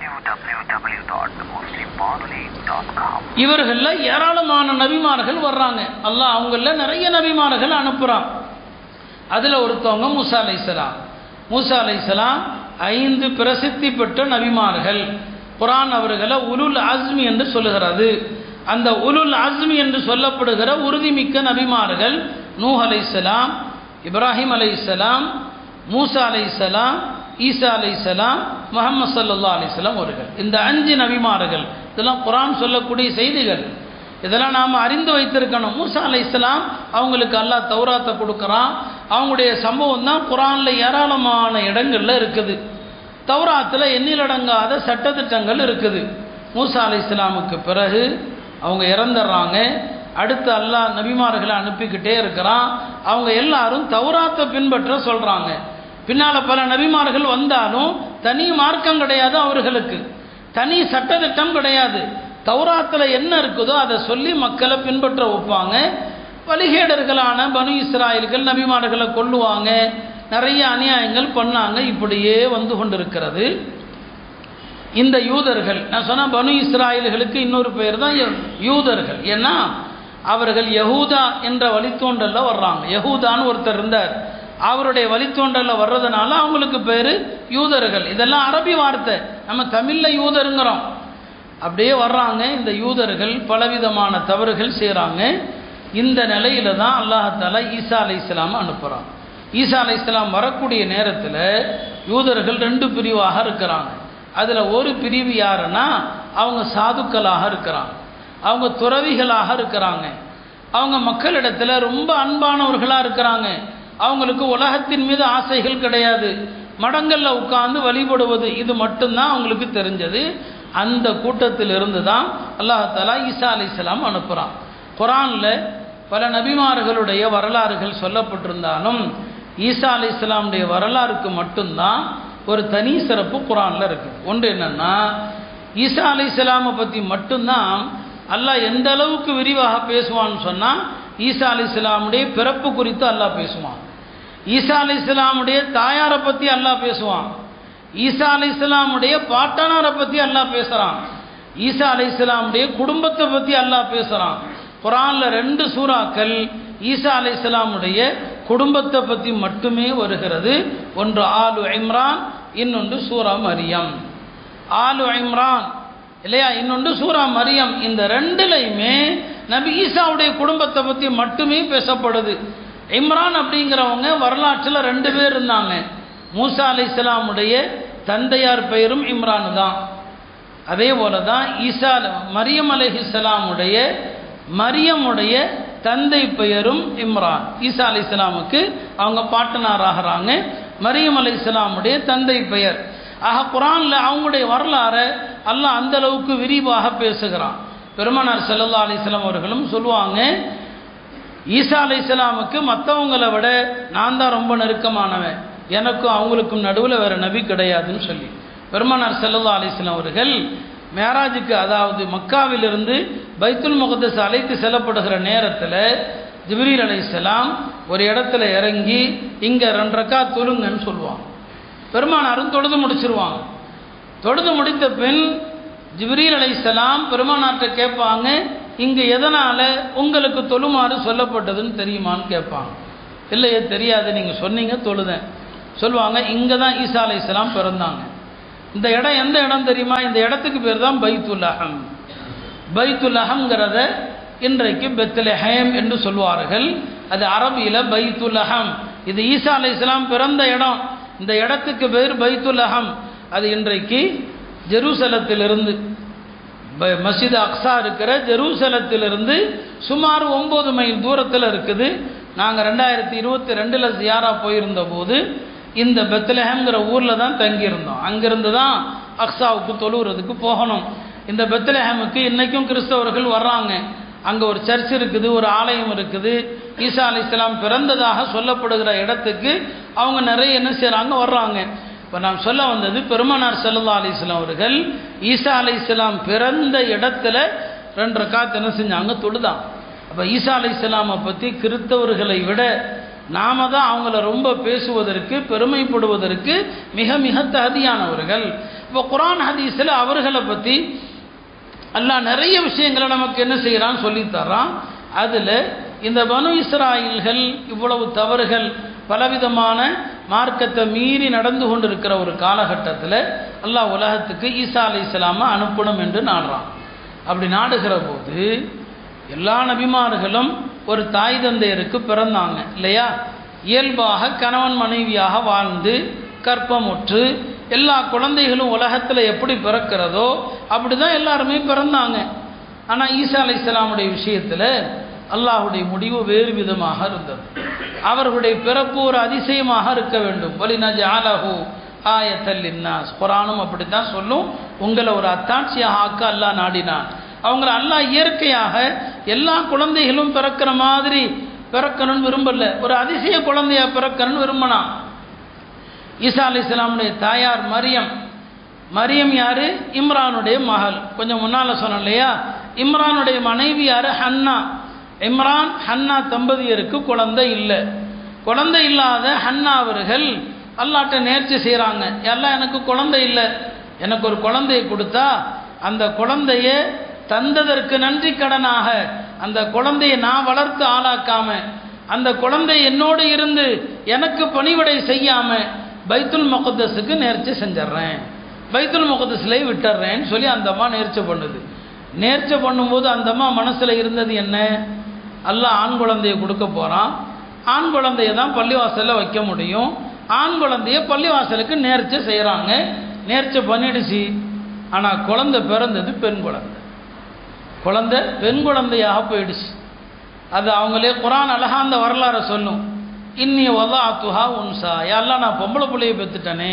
www.muslimmonolith.com இவர்களில் ஏராளமான நபிமார்கள் வர்றாங்க அல்லாஹ் அவங்களில் நிறைய நபிமார்கள் அனுப்புகிறான் அதில் ஒருத்தவங்க மூசா அலைசலாம் மூசா அலைசலாம் ஐந்து பிரசித்தி பெற்ற நபிமார்கள் குரான் அவர்களை உலுல் அஸ்மி என்று சொல்லுகிறது அந்த உலுல் அஸ்மி என்று சொல்லப்படுகிற உறுதிமிக்க நபிமார்கள் நூஹ் அலைசலாம் இப்ராஹிம் அலைசலாம் மூசா அலைசலாம் ஈசா அலைசலாம் முகமது சல்லா அலிஸ்லாம் அவர்கள் இந்த அஞ்சு நபிமார்கள் இதெல்லாம் குரான் சொல்லக்கூடிய செய்திகள் இதெல்லாம் நாம் அறிந்து வைத்திருக்கணும் மூசா அலை இஸ்லாம் அவங்களுக்கு அல்லாஹ் தௌராத்தை கொடுக்குறான் அவங்களுடைய சம்பவம் தான் குரானில் ஏராளமான இடங்களில் இருக்குது தௌராத்தில் எண்ணிலடங்காத சட்டத்திட்டங்கள் இருக்குது மூசா அலை இஸ்லாமுக்கு பிறகு அவங்க இறந்துடுறாங்க அடுத்து அல்லாஹ் நபிமார்களை அனுப்பிக்கிட்டே இருக்கிறான் அவங்க எல்லாரும் தௌராத்தை பின்பற்ற சொல்கிறாங்க பின்னால் பல நபிமார்கள் வந்தாலும் தனி மார்க்கம் கிடையாது அவர்களுக்கு தனி சட்டத்திட்டம் கிடையாது தௌராத்தில் என்ன இருக்குதோ அதை சொல்லி மக்களை பின்பற்ற வைப்பாங்க வழிகேடர்களான பனு இஸ்ராயல்கள் நபிமார்களை கொல்லுவாங்க நிறைய அநியாயங்கள் பண்ணாங்க இப்படியே வந்து கொண்டிருக்கிறது இந்த யூதர்கள் நான் சொன்ன பனு இஸ்ராயல்களுக்கு இன்னொரு பெயர் தான் யூ- யூதர்கள் ஏன்னா அவர்கள் யஹூதா என்ற வழித்தோன்றல்ல வர்றாங்க யஹூதான்னு ஒருத்தர் இருந்தார் அவருடைய வழித்தோன்றல்ல வர்றதுனால அவங்களுக்கு பேர் யூதர்கள் இதெல்லாம் அரபி வார்த்தை நம்ம தமிழில் யூதருங்கிறோம் அப்படியே வர்றாங்க இந்த யூதர்கள் பலவிதமான தவறுகள் செய்கிறாங்க இந்த நிலையில தான் அல்லாஹால ஈசா அலை இஸ்லாமை அனுப்புகிறான் ஈசா அலை இஸ்லாம் வரக்கூடிய நேரத்தில் யூதர்கள் ரெண்டு பிரிவாக இருக்கிறாங்க அதில் ஒரு பிரிவு யாருன்னா அவங்க சாதுக்களாக இருக்கிறாங்க அவங்க துறவிகளாக இருக்கிறாங்க அவங்க மக்களிடத்தில் ரொம்ப அன்பானவர்களாக இருக்கிறாங்க அவங்களுக்கு உலகத்தின் மீது ஆசைகள் கிடையாது மடங்களில் உட்கார்ந்து வழிபடுவது இது மட்டும்தான் அவங்களுக்கு தெரிஞ்சது அந்த கூட்டத்தில் இருந்து தான் அல்லாஹாலா ஈசா அலைஹிஸ்ஸலாம் அனுப்புகிறான் குரானில் பல நபிமார்களுடைய வரலாறுகள் சொல்லப்பட்டிருந்தாலும் ஈசா அலைஹிஸ்ஸலாமுடைய வரலாறுக்கு மட்டும்தான் ஒரு தனி சிறப்பு குரானில் இருக்குது ஒன்று என்னென்னா ஈசா அலைஹிஸ்ஸலாமை பற்றி மட்டும்தான் அல்லாஹ் எந்த அளவுக்கு விரிவாக பேசுவான்னு சொன்னால் ஈசா அலைஹிஸ்ஸலாமுடைய பிறப்பு குறித்து அல்லாஹ் பேசுவான் ஈசா அலைஹிஸ்ஸலாமுடைய தாயாரை பற்றி அல்லாஹ் பேசுவான் ஈசா அலைஹிஸ்ஸலாமுடைய பாட்டனாரை பற்றி அல்லாஹ் பேசுகிறான் ஈசா அலைஹிஸ்ஸலாமுடைய குடும்பத்தை பற்றி அல்லாஹ் பேசுகிறான் குரானில் ரெண்டு சூறாக்கள் ஈசா அலைஹிஸ்ஸலாமுடைய குடும்பத்தை பற்றி மட்டுமே வருகிறது ஒன்று ஆலு இம்ரான் இன்னொன்று சூரா மரியம் ஆலு இம்ரான் இல்லையா இன்னொன்று சூரா மரியம் இந்த ரெண்டுலையுமே நபி ஈசாவுடைய குடும்பத்தை பற்றி மட்டுமே பேசப்படுது இம்ரான் அப்படிங்கிறவங்க வரலாற்றில் ரெண்டு பேர் இருந்தாங்க மூசா அலை இஸ்லாமுடைய தந்தையார் பெயரும் இம்ரான் தான் அதே போல தான் ஈசா மரியம் அலைஹிஸ்ஸலாமுடைய மரியமுடைய தந்தை பெயரும் இம்ரான் ஈசா அலை இஸ்லாமுக்கு அவங்க பாட்டனார் ஆகிறாங்க மரியம் அலை இஸ்லாமுடைய தந்தை பெயர் ஆக குரானில் அவங்களுடைய வரலாறை அல்லாஹ் அந்த அளவுக்கு விரிவாக பேசுகிறான் பெருமானார் ஸல்லல்லாஹு அலைஹி வஸல்லம் அவர்களும் சொல்லுவாங்க ஈசா அலை இஸ்லாமுக்கு மற்றவங்களை விட நான் தான் ரொம்ப நெருக்கமானவன் எனக்கும் அவங்களுக்கும் நடுவில் வேறு நபி கிடையாதுன்னு சொல்லி பெருமானார் ஸல்லல்லாஹு அலைஹி வஸல்லம் அவர்கள் மேராஜுக்கு அதாவது மக்காவிலிருந்து பைத்துல் முகத்தஸ் அழைத்து செல்லப்படுகிற நேரத்தில் ஜிப்ரீல் அலைஹிஸ்ஸலாம் ஒரு இடத்துல இறங்கி இங்கே ரெண்டு ரக்கா தொழுங்கன்னு சொல்லுவாங்க பெருமானாரும் தொழுது முடிச்சிருவாங்க தொழுது முடித்த பின் ஜிப்ரீல் அலைஹிஸ்ஸலாம் பெருமானார்ட்ட கேட்பாங்க இங்கே எதனால் உங்களுக்கு தொழுமாறு சொல்லப்பட்டதுன்னு தெரியுமான்னு கேட்பாங்க இல்லையே தெரியாது நீங்கள் சொன்னீங்க தொழுதேன் சொல்லுவாங்க இங்கே தான் ஈசா அலை இஸ்லாம் பிறந்தாங்க இந்த இடம் எந்த இடம் தெரியுமா இந்த இடத்துக்கு பேர் தான் பைத்துல் அஹம் பைத்துல் அஹம்ங்கிறத இன்றைக்கு பெத்லஹேம் என்று சொல்வார்கள் அது அரபியில் பைத்துல் அஹம் இது ஈசா அலை இஸ்லாம் பிறந்த இடம் இந்த இடத்துக்கு பேர் பைத்துல் அஹம் அது இன்றைக்கு ஜெருசலத்திலிருந்து ப- மஸ்ஜித் அக்ஸா இருக்கிற ஜெருசலத்திலிருந்து சுமார் ஒம்பது மைல் தூரத்தில் இருக்குது நாங்கள் ரெண்டாயிரத்தி இருபத்தி ரெண்டில் ஜியாரா போயிருந்த போது இந்த பெத்லஹேம்ங்கிற ஊரில் தான் தங்கியிருந்தோம் அங்கிருந்து தான் அக்ஸாவுக்கு தொழுகிறதுக்கு போகணும் இந்த பெத்லஹேமுக்கு இன்றைக்கும் கிறிஸ்தவர்கள் வர்றாங்க அங்கே ஒரு சர்ச் இருக்குது ஒரு ஆலயம் இருக்குது ஈசா அலி இஸ்லாம் பிறந்ததாக சொல்லப்படுகிற இடத்துக்கு அவங்க நிறைய என்ன செய்கிறாங்க வர்றாங்க இப்போ நான் சொல்ல வந்தது பெருமானார் சல்லா அலிஸ்லாம் அவர்கள் ஈசா அலி இஸ்லாம் பிறந்த இடத்துல ரெண்டு ரக்காத் என்ன செஞ்சாங்க தொழுதான் அப்போ ஈசா அலி இஸ்லாமை பற்றி கிறிஸ்தவர்களை விட நாம தான் அவங்கள ரொம்ப பேசுவதற்கு பெருமைப்படுவதற்கு மிக மிக தகுதியானவர்கள் இப்போ குரான் ஹதீஸில் அவர்களை பற்றி அல்லாஹ் நிறைய விஷயங்களை நமக்கு என்ன செய்கிறான்னு சொல்லித் தர்றான் அதில் இந்த பனு இஸ்ராயில்கள் இவ்வளவு தவறுகள் பலவிதமான மார்க்கத்தை மீறி நடந்து கொண்டிருக்கிற ஒரு காலகட்டத்தில் அல்லாஹ் உலகத்துக்கு ஈசா அலை இஸ்லாமை அனுப்பணும் என்று நாடுறான் அப்படி நாடுகிற போது எல்லா நபிமார்களும் ஒரு தாய் தந்தையருக்கு பிறந்தாங்க இல்லையா இயல்பாக கணவன் மனைவியாக வாழ்ந்து கற்பமுற்று எல்லா குழந்தைகளும் உலகத்தில் எப்படி பிறக்கிறதோ அப்படி தான் எல்லாருமே பிறந்தாங்க ஆனால் ஈசா அலை இஸ்லாமுடைய விஷயத்தில் அல்லாஹுடைய முடிவு வேறு விதமாக இருந்தது அவர்களுடைய பிறப்பு ஒரு அதிசயமாக இருக்க வேண்டும் வலினஜ் ஆலஹு ஆயத்தல் இன்னாஸ் குரானும் அப்படி தான் சொல்லும் உங்களை ஒரு அத்தாட்சியாக ஆக்க அல்லாஹ் நாடினான் அவங்கள அல்லாஹ் இயற்கையாக எல்லா குழந்தைகளும் பிறக்கிற மாதிரி பிறக்கணும்னு விரும்பல ஒரு அதிசய குழந்தையா பிறக்கணும்னு விரும்பினான் ஈசா அலி இஸ்லாமுடைய தாயார் மரியம் மரியம் யாரு இம்ரானுடைய மகள் கொஞ்சம் முன்னால சொன்னோம் இல்லையா இம்ரானுடைய மனைவி யாரு ஹன்னா இம்ரான் ஹன்னா தம்பதியருக்கு குழந்தை இல்லை குழந்தை இல்லாத ஹன்னா அவர்கள் அல்லாட்ட நேர்ச்சி செய்கிறாங்க எல்லாம் எனக்கு குழந்தை இல்லை எனக்கு ஒரு குழந்தையை கொடுத்தா அந்த குழந்தைய தந்ததற்கு நன்றி கடனாக அந்த குழந்தையை நான் வளர்த்து ஆளாக்காம அந்த குழந்தை என்னோடு இருந்து எனக்கு பணிவிடை செய்யாம பைத்துல் முகத்தஸுக்கு நேர்ச்சி செஞ்சிட்றேன் பைத்துல் முகத்தஸ்லேயே விட்டுறேன்னு சொல்லி அந்த அம்மா நேர்ச்சை பண்ணுது நேர்ச்சை பண்ணும்போது அந்த அம்மா மனசில் இருந்தது என்ன அல்லாஹ் ஆண் குழந்தையை கொடுக்க போகிறான் ஆண் குழந்தைய தான் பள்ளிவாசலில் வைக்க முடியும் ஆண் குழந்தைய பள்ளிவாசலுக்கு நேர்ச்சை செய்கிறாங்க நேர்ச்சை பண்ணிடுச்சு ஆனால் குழந்தை பிறந்தது பெண் குழந்தை குழந்தை பெண் குழந்தையாக போயிடுச்சு அது அவங்களே குரான் அழகா அந்த வரலாறை சொல்லும் இன்னி ஒதா துஹா உன்சா எல்லாம் நான் பொம்பளை பிள்ளைய பெற்றுட்டனே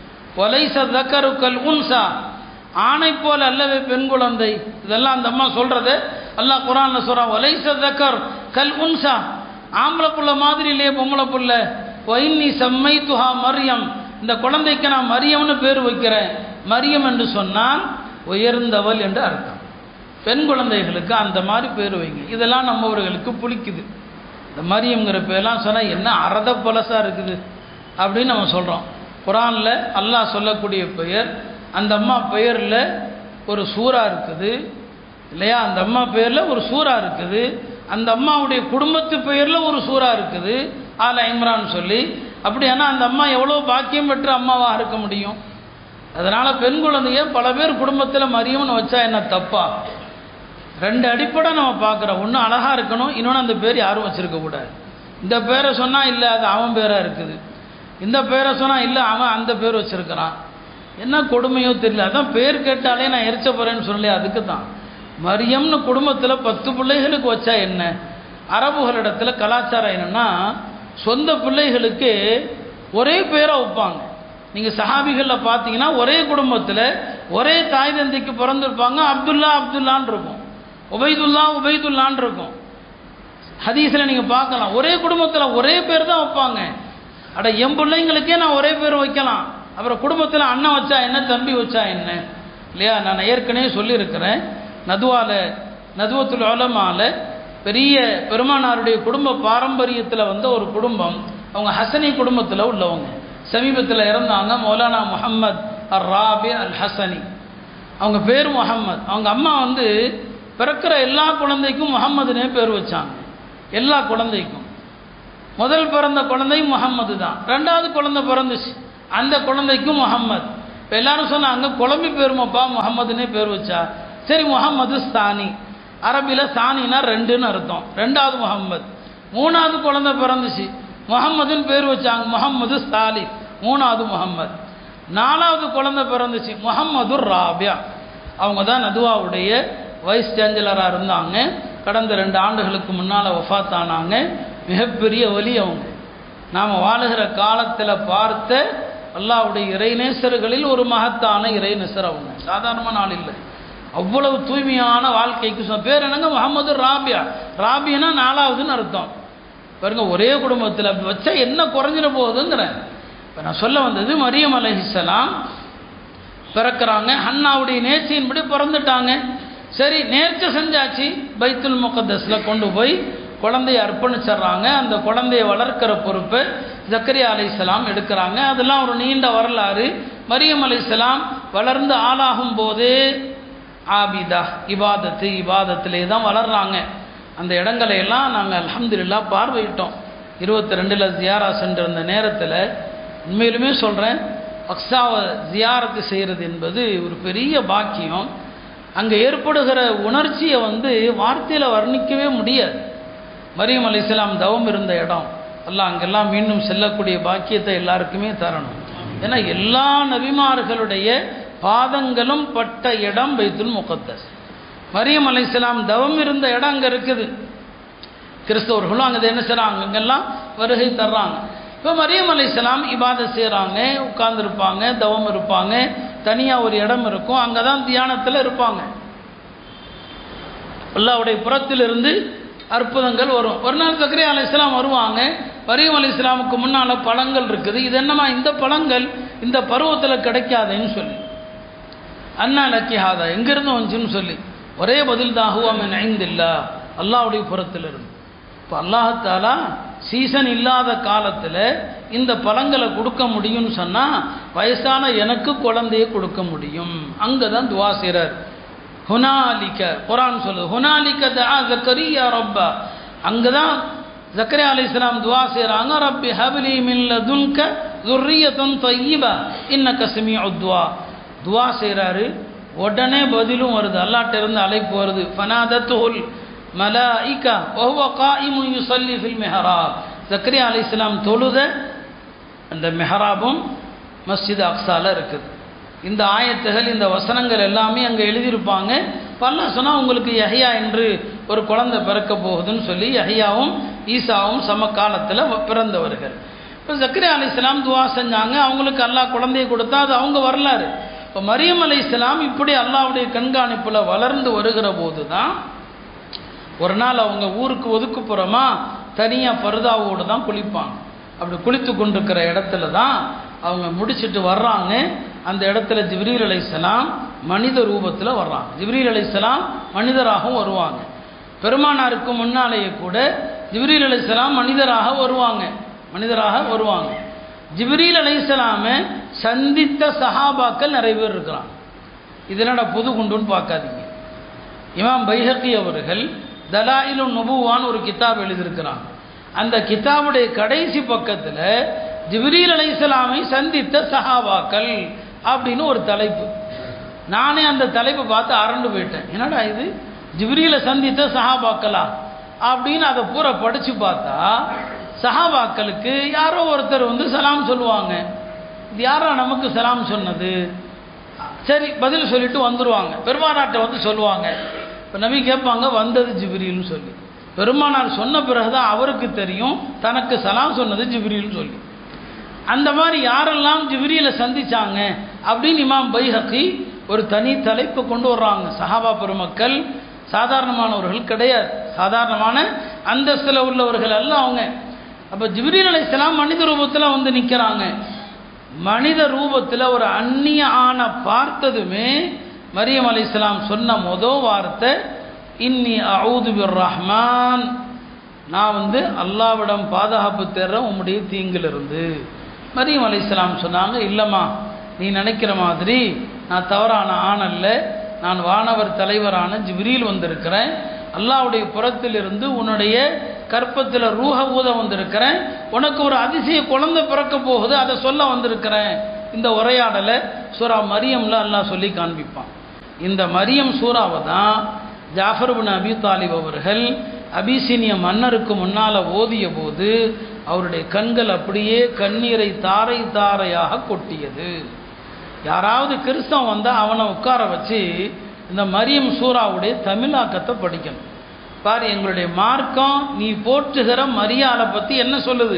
ஒலைச தக்கருக்கல் உன்சா ஆணை போல் அல்லவே பெண் குழந்தை இதெல்லாம் அந்த அம்மா சொல்றது அல்லாஹ் குரான்ல சொல்றான் ஒலைச தக்கர் கல் உன்சா ஆம்பளை புள்ள மாதிரி இல்லையே பொம்பளை புள்ள ஒயின்னி செம்மை துஹா மரியம் இந்த குழந்தைக்கு நான் மரியம்னு பேர் வைக்கிறேன் மரியம் என்று சொன்னால் உயர்ந்தவள் என்று அர்த்தம் பெண் குழந்தைகளுக்கு அந்த மாதிரி பேர் வைங்க இதெல்லாம் நம்மவர்களுக்கு புளிக்குது இந்த மரியம்ங்கிற பேர்லாம் சொன்னால் என்ன அறத பழசாக இருக்குது அப்படின்னு நம்ம சொல்கிறோம் குரானில் அல்லாஹ் சொல்லக்கூடிய பெயர் அந்த அம்மா பெயரில் ஒரு சூறா இருக்குது இல்லையா அந்த அம்மா பெயரில் ஒரு சூறா இருக்குது அந்த அம்மாவுடைய குடும்பத்து பெயரில் ஒரு சூறா இருக்குது ஆல இம்ரான் சொல்லி அப்படியானா அந்த அம்மா எவ்வளோ பாக்கியம் பெற்ற அம்மாவாக இருக்க முடியும் அதனால் பெண் குழந்தைய பல பேர் குடும்பத்தில் மரியம்னு வச்சா என்ன தப்பா ரெண்டு அடிப்படை நம்ம பார்க்குறோம் ஒன்று அழகாக இருக்கணும் இன்னொன்று அந்த பேர் யாரும் வச்சுருக்க கூடாது இந்த பேரை சொன்னால் இல்லை அது அவன் பேராக இருக்குது இந்த பேரை சொன்னால் இல்லை அவன் அந்த பேர் வச்சுருக்கிறான் என்ன கொடுமையோ தெரியல அதான் பேர் கேட்டாலே நான் எரிச்ச போகிறேன்னு சொல்லி அதுக்கு தான் மரியம்னு குடும்பத்தில் பத்து பிள்ளைகளுக்கு வச்சா என்ன அரபுகளிடத்தில் கலாச்சாரம் என்னென்னா சொந்த பிள்ளைகளுக்கு ஒரே பேரை வைப்பாங்க நீங்கள் சஹாபிகளில் பார்த்தீங்கன்னா ஒரே குடும்பத்தில் ஒரே தாய் தந்தைக்கு பிறந்திருப்பாங்க அப்துல்லா அப்துல்லான்னு இருக்கும் உபைதுல்லா உபைதுல்லான்னு இருக்கும் ஹதீஸில் நீங்கள் பார்க்கலாம் ஒரே குடும்பத்தில் ஒரே பேர் தான் வைப்பாங்க அட என் பிள்ளைங்களுக்கே நான் ஒரே பேர் வைக்கலாம் அப்புறம் குடும்பத்தில் அண்ணன் வச்சா என்ன தம்பி வச்சா என்ன இல்லையா நான் ஏற்கனவே சொல்லியிருக்கிறேன் நதுவால நதுவத்துல் உலமால பெரிய பெருமானாருடைய குடும்ப பாரம்பரியத்தில் வந்த ஒரு குடும்பம் அவங்க ஹசனி குடும்பத்தில் உள்ளவங்க சமீபத்தில் இறந்தாங்க மௌலானா முஹம்மத் அர் ராபி அல் ஹசனி அவங்க பேர் முஹம்மத் அவங்க அம்மா வந்து பிறக்கிற எல்லா குழந்தைக்கும் முகம்மதுனே பேர் வச்சாங்க எல்லா குழந்தைக்கும் முதல் பிறந்த குழந்தை முகம்மது தான் ரெண்டாவது குழந்தை பிறந்துச்சு அந்த குழந்தைக்கும் முகம்மது இப்போ எல்லாரும் சொன்னாங்க குழம்பி பேருமாப்பா முகம்மதுன்னே பேர் வச்சா சரி முகம்மது சானி அரபியில் சானினா ரெண்டுன்னு அர்த்தம் ரெண்டாவது முகம்மது மூணாவது குழந்தை பிறந்துச்சு முகம்மதுன்னு பேர் வச்சாங்க முகம்மது சாலி மூணாவது முகம்மது நாலாவது குழந்தை பிறந்துச்சு முகம்மது ராபியா அவங்க தான் நதுவாவுடைய வைஸ் சான்சலராக இருந்தாங்க கடந்த ரெண்டு ஆண்டுகளுக்கு முன்னால் வஃபாத் ஆனாங்க மிகப்பெரிய வலி அவங்க நாம் வாழுகிற காலத்தில் பார்த்த அல்லாவுடைய இறைநேசர்களில் ஒரு மகத்தான இறைநேசர் அவங்க சாதாரணமான ஆள் இல்லை அவ்வளவு தூய்மையான வாழ்க்கைக்கு சொன்ன பேர் என்னங்க முகமது ராபியா ராபியனா நாலாவதுன்னு அர்த்தம் பாருங்க ஒரே குடும்பத்தில் அப்படி வச்சா என்ன குறைஞ்சிட போகுதுங்கிறேன் இப்போ நான் சொல்ல வந்தது மரியம் அலைஹிஸ்ஸலாம் பிறக்கிறாங்க ஹன்னாவுடைய நேர்ச்சியின்படி பிறந்துட்டாங்க சரி நேர்ச்சி செஞ்சாச்சு பைத்துல் முகத்தஸில் கொண்டு போய் குழந்தைய அர்ப்பணிச்சிடுறாங்க அந்த குழந்தைய வளர்க்கிற பொறுப்பை ஜக்கரியா அலைஹிஸ்ஸலாம் எடுக்கிறாங்க அதெல்லாம் ஒரு நீண்ட வரலாறு மரியம் அலைஹிஸ்ஸலாம் வளர்ந்து ஆளாகும் போதே ஆபிதா இபாதத்து இபாதத்திலே தான் வளர்றாங்க அந்த இடங்களை எல்லாம் நாங்கள் அல்ஹம்துலில்லா பார்வையிட்டோம் இருபத்தி ரெண்டில் ஜியாரா சென்றிருந்த நேரத்தில் உண்மையிலுமே சொல்கிறேன் அக்ஸாவை ஜியாரத்து செய்கிறது என்பது ஒரு பெரிய பாக்கியம் அங்கே ஏற்படுகிற உணர்ச்சியை வந்து வார்த்தையில் வர்ணிக்கவே முடியாது மரியம் அலைஹிஸ்ஸலாம் தவம் இருந்த இடம் அல்லாஹ் அங்கெல்லாம் மீண்டும் செல்லக்கூடிய பாக்கியத்தை எல்லாருக்குமே தரணும் ஏன்னா எல்லா நபிமார்களுடைய பாதங்களும் பட்ட இடம் பைத்துல் முகத்தஸ் மரியம் அலைஹிஸ்ஸலாம் தவம் இருந்த இடம் அங்கே இருக்குது கிறிஸ்தவர்களும் அங்கே என்ன செய்கிறாங்க அங்கெல்லாம் வருகை தர்றாங்க இப்போ மரியம் அலைஹிஸ்ஸலாம் இபாதத் செய்கிறாங்க உட்கார்ந்துருப்பாங்க தவம் இருப்பாங்க தனியாக ஒரு இடம் இருக்கும் அங்கே தான் தியானத்தில் இருப்பாங்க அல்லாவுடைய புறத்திலிருந்து அற்புதங்கள் வரும் ஒரு நாள் சக்கரை அலி இஸ்லாம் வருவாங்க மரியம் அலி இஸ்லாமுக்கு முன்னால் பழங்கள் இருக்குது இது என்னம்மா இந்த பழங்கள் இந்த பருவத்தில் கிடைக்காதுன்னு சொல்லி அண்ணா லக்கிஹாதா எங்கிருந்து வந்துச்சுன்னு சொல்லி ஒரே பதில் தாகுவாம் ஐந்தில்லா அல்லாவுடைய புறத்திலிருந்து இப்போ அல்லாஹாலா சீசன் இல்லாத காலத்தில் இந்த பழங்களை கொடுக்க முடியும்னு சொன்னால் வயசான எனக்கு குழந்தைய கொடுக்க முடியும் அங்கே தான் துவா செய்கிறார் ஹுனாலிக்க குரான் சொல்லுது ஹுனாலிக்க தா ஜக்கரியா ரப்பா அங்கே தான் ஜக்கரியா அலி இஸ்லாம் துவா செய்கிறாங்க ரப்பி ஹபிலி மில்ல துன்க துர்ரியத்தன் தையீபா இன்னக்க சிமி துவா துவா செய்கிறாரு உடனே பதிலும் வருது அல்லாட்ட இருந்து அழைப்பு வருது ஃபனாதத்துல் மலாயிகா ஒவ்வொ காயிமு யுசல்லி ஃபில் மெஹராப் ஜக்கரியா அலி இஸ்லாம் தொழுத அந்த மெஹராபும் மஸ்ஜித் அக்ஸால இருக்குது இந்த ஆயத்துகள் இந்த வசனங்கள் எல்லாமே அங்கே எழுதியிருப்பாங்க பல்லா சொன்னால் உங்களுக்கு யஹியா என்று ஒரு குழந்தை பிறக்க போகுதுன்னு சொல்லி யஹியாவும் ஈசாவும் சம காலத்தில் பிறந்தவர்கள் இப்போ ஜக்கரியா அலி இஸ்லாம் துவா செஞ்சாங்க அவங்களுக்கு அல்லாஹ் குழந்தையை கொடுத்தா அது அவங்க வரலாறு இப்போ மரியம் அலி இஸ்லாம் இப்படி அல்லாவுடைய கண்காணிப்பில் வளர்ந்து வருகிற போது தான் ஒரு நாள் அவங்க ஊருக்கு ஒதுக்குப்புறமா தனியாக பருதாவோடு தான் குளிப்பாங்க அப்படி குளித்து கொண்டிருக்கிற இடத்துல தான் அவங்க முடிச்சுட்டு வர்றாங்க அந்த இடத்துல ஜிப்ரீல் அலைசலாம் மனித ரூபத்தில் வர்றாங்க ஜிப்ரீல் அலைசலாம் மனிதராகவும் வருவாங்க பெருமானாருக்கு முன்னாலேயே கூட ஜிப்ரீல் அலைசலாம் மனிதராக வருவாங்க மனிதராக வருவாங்க ஜிப்ரீல் அலைசலாமை சந்தித்த சஹாபாக்கள் நிறைய பேர் இருக்கிறாங்க இதனோட புது குண்டுன்னு பார்க்காதீங்க இமாம் பைஹக்கி அவர்கள் தலாயிலு நுபுவான்னு ஒரு கிதாப் எழுதியிருக்கிறாங்க அந்த கிதாபுடைய கடைசி பக்கத்தில் ஜிப்ரீல் அலைசலாமை சந்தித்த சஹாபாக்கள் அப்படின்னு ஒரு தலைப்பு நானே அந்த தலைப்பை பார்த்து அரண்டு போயிட்டேன் என்னடா இது ஜிப்ரீலை சந்தித்த சஹாபாக்களா அப்படின்னு அதை பூரா படித்து பார்த்தா சஹாபாக்களுக்கு யாரோ ஒருத்தர் வந்து சலாம் சொல்லுவாங்க இது யாரோ நமக்கு சலாம் சொன்னது சரி பதில் சொல்லிட்டு வந்துடுவாங்க பெருமானாட்டை வந்து சொல்லுவாங்க இப்போ நபி கேட்பாங்க வந்தது ஜிப்ரீல்னு சொல்லி பெருமானார் சொன்ன பிறகுதான் அவருக்கு தெரியும் தனக்கு சலாம் சொன்னது ஜிப்ரீல்னு சொல்லி அந்த மாதிரி யாரெல்லாம் ஜிப்ரீலை சந்திச்சாங்க அப்படின்னு இமாம் பைஹக்கி ஒரு தனி தலைப்பை கொண்டு வர்றாங்க சஹாபா பெருமக்கள் சாதாரணமானவர்கள் கிடையாது சாதாரணமான அந்தஸ்தில் உள்ளவர்கள் அல்ல அவங்க அப்போ ஜிப்ரீல் அலைஹிஸ்ஸலாம் மனித ரூபத்தில் வந்து நிற்கிறாங்க மனித ரூபத்தில் ஒரு அந்நிய ஆணை பார்த்ததுமே மரியம் அலைஹிஸ்ஸலாம் சொன்ன மொதல் வார்த்தை இன்னி அவுது பிர் ரஹ்மான் நான் வந்து அல்லாவிடம் பாதுகாப்பு தேர்றேன் உம்முடைய தீங்கிலிருந்து மரியம் அலைஹிஸ்ஸலாம் சொன்னாங்க இல்லைம்மா நீ நினைக்கிற மாதிரி நான் தவறான ஆண் அல்ல நான் வானவர் தலைவரான ஜிப்ரீல் வந்திருக்கிறேன் அல்லாவுடைய புறத்திலிருந்து உன்னுடைய கற்பத்தில் ரூஹ ஊத வந்திருக்கிறேன் உனக்கு ஒரு அதிசய குழந்தை பிறக்க போகுது அதை சொல்ல வந்திருக்கிறேன் இந்த உரையாடலை சூரா மரியம்ல அல்லாஹ் சொல்லி காண்பிப்பான் இந்த மரியம் சூறாவை தான் ஜாஃபர் பின் அபி தாலிப் அவர்கள் அபிசீனிய மன்னருக்கு முன்னால் ஓதிய போது அவருடைய கண்கள் அப்படியே கண்ணீரை தாரை தாரையாக கொட்டியது யாராவது கிறிஸ்தவன் வந்தால் அவனை உட்கார வச்சு இந்த மரியம் சூறாவுடைய தமிழாக்கத்தை படிக்கணும் பாரு எங்களுடைய மார்க்கம் நீ போற்றுகிற மரியாதை பற்றி என்ன சொல்லுது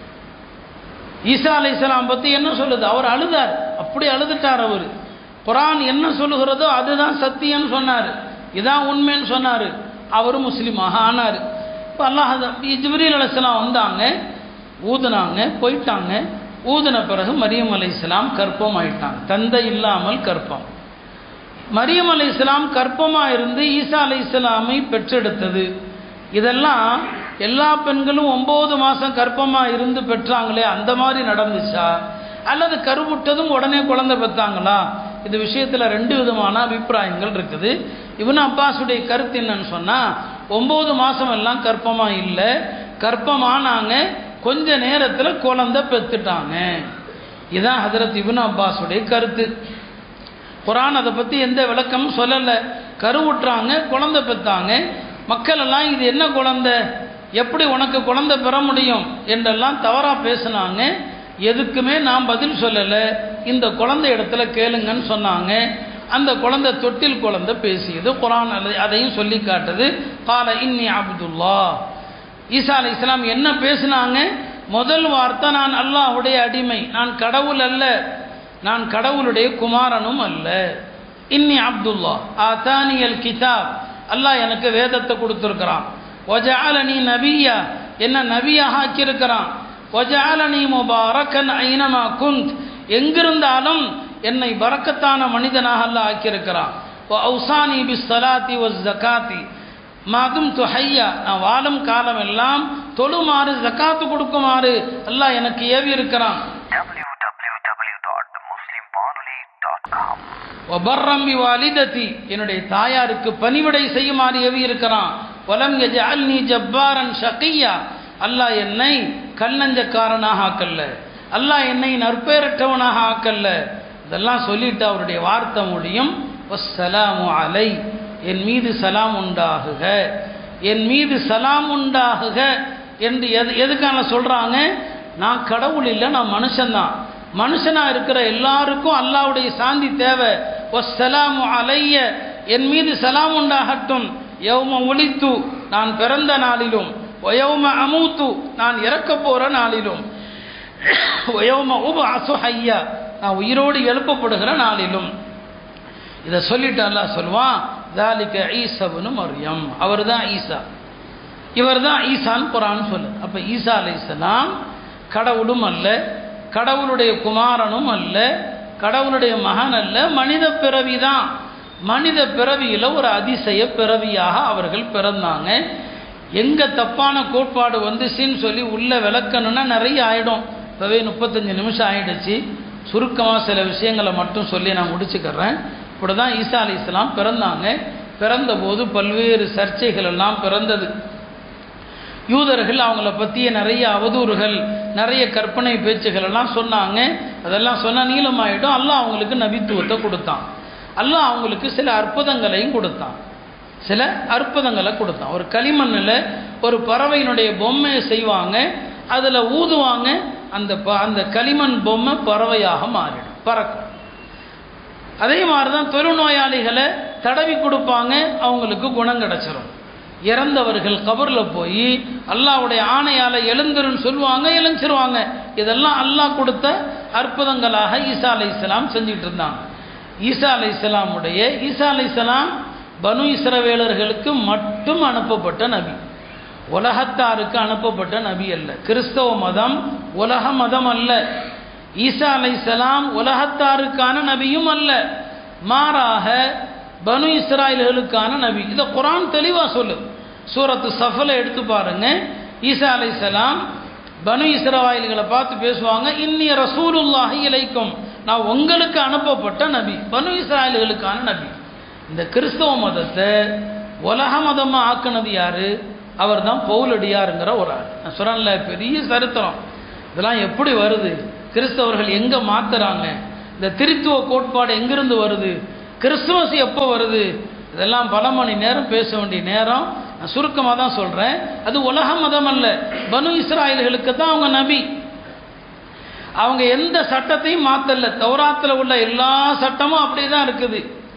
ஈசா அலைஹிஸ்ஸலாம் பற்றி என்ன சொல்லுது அவர் அழுதார் அப்படி அழுதுட்டார் அவர் குரான் என்ன சொல்லுகிறதோ அதுதான் சத்தியம்னு சொன்னார் இதான் உண்மைன்னு சொன்னார் அவரும் முஸ்லீமாக ஆனார் இப்போ அல்லாஹ் ஜிப்ரீல் அலைஹிஸ்ஸலாம் வந்தாங்க ஊதுனாங்க போயிட்டாங்க ஊதின பிறகு மரியம் அலைஹிஸ்ஸலாம் கற்பம் ஆயிட்டாங்க தந்தை இல்லாமல் கற்பம் மரியம் அலைஹிஸ்ஸலாம் கற்பமாக இருந்து ஈசா அலைஹிஸ்ஸலாமை பெற்றெடுத்தது இதெல்லாம் எல்லா பெண்களும் ஒம்பது மாதம் கற்பமாக இருந்து பெற்றாங்களே அந்த மாதிரி நடந்துச்சா அல்லது கருவுட்டதும் உடனே குழந்தை பெற்றாங்களா இந்த விஷயத்தில் ரெண்டு விதமான அபிப்பிராயங்கள் இருக்குது இவனு அப்பாஸுடைய கருத்து என்னன்னு சொன்னால் ஒம்பது மாதம் எல்லாம் கற்பமாக இல்லை கற்பமானாங்க கொஞ்ச நேரத்தில் குழந்தை பெற்றுட்டாங்க இதான் ஹதரத் இப்னு அப்பாஸுடைய கருத்து குரான் அதை பற்றி எந்த விளக்கமும் சொல்லலை கருவுற்றாங்க குழந்தை பெற்றாங்க மக்கள் எல்லாம் இது என்ன குழந்தை எப்படி உனக்கு குழந்தை பெற முடியும் என்றெல்லாம் தவறாக பேசுனாங்க எதுக்குமே நான் பதில் சொல்லலை இந்த குழந்தை இடத்துல கேளுங்கன்னு சொன்னாங்க அந்த குழந்தை தொட்டில் குழந்தை பேசியது குரான் அதை- அதையும் சொல்லி காட்டுது கால இன்னி அப்துல்லா ஈசா அலை இஸ்லாம் என்ன பேசினாங்க முதல் வார்த்தை நான் அல்லாஹ்வுடைய அடிமை நான் கடவுள் அல்ல நான் கடவுளுடைய குமாரனும் அல்ல இன்னி அப்துல்லா ஆத்தானியல் கிதாப் அல்லாஹ் எனக்கு வேதத்தை கொடுத்துருக்கிறான் ஒஜாலனி நபியா என்ன நபியாக ஆக்கியிருக்கிறான் ஒஜாலனி முபாரக்கன் ஐனமா குந்த் எங்கிருந்தாலும் என்னை பரக்கத்தான மனிதனாக அல்லாஹ் ஆக்கியிருக்கிறான் ஒசானி பி சலாத்தி ஒ ஜகாத்தி மாதும் துஹையா நான் வாழும் காலம் எல்லாம் தொழுமாறு ஜக்காத்து கொடுக்குமாறு அல்லாஹ் எனக்கு ஏவி இருக்கிறான் www.muslimwanuli.com ஒபர்ரம்பி வாலிதத்தி என்னுடைய தாயாருக்கு பணிவிடை செய்யுமாறு ஏவி இருக்கிறான் வலம் யஜஅல்னி ஜப்பாரன் ஷகியா அல்லாஹ் என்னை கல்லஞ்சக்காரனாக ஆக்கல்ல அல்லாஹ் என்னை நற்பேரற்றவனாக ஆக்கல்ல இதெல்லாம் சொல்லிட்டு அவருடைய வார்த்தை முடியும் வஸ்ஸலாமு அலை என் மீது சலாம் உண்டாகுக என் மீது சலாம் உண்டாகுக என்று எது எதுக்கான சொல்கிறாங்க நான் கடவுள் இல்லை நான் மனுஷன்தான் மனுஷனா இருக்கிற எல்லாருக்கும் அல்லாஹ்வுடைய சாந்தி தேவை வஸ்ஸலாமு அலைய என் மீது சலாம் உண்டாகட்டும் யௌம ஒளித்து நான் பிறந்த நாளிலும் ஒயௌம அமூத்து நான் இறக்கப் போகிற நாளிலும் ஒயௌம உப அசுஹையா நான் உயிரோடு எழுப்பப்படுகிற நாளிலும் இதை சொல்லிட்டு அல்லாஹ் சொல்லுவான் தாலிக்க ஈசவனு மரியம் அவர் தான் ஈசா இவர் தான் ஈசான்னு குரான் சொல்லு அப்போ ஈசா அலைஹிஸ்ஸலாம் கடவுளும் அல்ல கடவுளுடைய குமாரனும் அல்ல கடவுளுடைய மகன் அல்ல மனித பிறவி தான் மனித பிறவியில் ஒரு அதிசய பிறவியாக அவர்கள் பிறந்தாங்க எங்கே தப்பான கோட்பாடு வந்துச்சுன்னு சொல்லி உள்ளே விளக்கணும்னா நிறைய ஆயிடும் இப்போவே முப்பத்தஞ்சு நிமிஷம் ஆயிடுச்சு சுருக்கமாக சில விஷயங்களை மட்டும் சொல்லி நான் முடிச்சுக்கிறேன் இப்படி தான் ஈசா அலி இஸ்லாம் பிறந்தாங்க பிறந்தபோது பல்வேறு சர்ச்சைகள் எல்லாம் பிறந்தது யூதர்கள் அவங்கள பற்றிய நிறைய அவதூறுகள் நிறைய கற்பனை பேச்சுகள் எல்லாம் சொன்னாங்க அதெல்லாம் சொன்னால் நீளமாயிடும் அல்லாஹ் அவங்களுக்கு நபித்துவத்தை கொடுத்தான் அல்லாஹ் அவங்களுக்கு சில அற்புதங்களையும் கொடுத்தான் சில அற்புதங்களை கொடுத்தான் ஒரு களிமண்ணில் ஒரு பறவையினுடைய பொம்மையை செய்வாங்க அதில் ஊதுவாங்க அந்த ப அந்த களிமண் பொம்மை பறவையாக மாறிடும் பறக்கும் அதே மாதிரி தான் தொழுநோயாளிகளை தடவி கொடுப்பாங்க அவங்களுக்கு குணம் கிடச்சிரும் இறந்தவர்கள் கபரில் போய் அல்லாஹ்வுடைய ஆணையால் எழுந்துருன்னு சொல்லுவாங்க எழுஞ்சிருவாங்க இதெல்லாம் அல்லாஹ் கொடுத்த அற்புதங்களாக ஈசா அலை இஸ்லாம் செஞ்சுட்டு இருந்தாங்க ஈசா அலை இஸ்லாமுடைய ஈசா அலை இஸ்லாம் பனு இஸ்ரவேலர்களுக்கு மட்டும் அனுப்பப்பட்ட நபி உலகத்தாருக்கு அனுப்பப்பட்ட நபி அல்ல கிறிஸ்தவ மதம் உலக மதம் அல்ல ஈசா அலைஹிஸ்ஸலாம் உலகத்தாருக்கான நபியும் அல்ல மாறாக பனு இஸ்ராயல்களுக்கான நபி இதை குரான் தெளிவாக சொல்லு சூரத்து சஃபலை எடுத்து பாருங்க ஈசா அலைஹிஸ்ஸலாம் பனு இஸ்ராயல்களை பார்த்து பேசுவாங்க இன்னிய ரசூலுல்லாஹி இலைக்கும் நான் உங்களுக்கு அனுப்பப்பட்ட நபி பனு இஸ்ராயல்களுக்கான நபி இந்த கிறிஸ்தவ மதத்தை உலக மதமாக ஆக்குனது யாரு அவர் தான் பவுலடியாருங்கிற ஒரு ஆள் நான் சொல்கிறேன்ல பெரிய சரித்திரம் இதெல்லாம் எப்படி வருது கிறிஸ்தவர்கள் எங்கே மாத்துறாங்க இந்த திருத்துவ கோட்பாடு எங்கிருந்து வருது கிறிஸ்துமஸ் எப்போ வருது இதெல்லாம் பல மணி நேரம் பேச வேண்டிய நேரம் நான் சுருக்கமாக தான் சொல்கிறேன் அது உலக மதம் அல்ல பனு இஸ்ராயல்களுக்கு தான் அவங்க நபி அவங்க எந்த சட்டத்தையும் மாத்தல தௌராத்தில் உள்ள எல்லா சட்டமும் அப்படியே தான் இருக்குது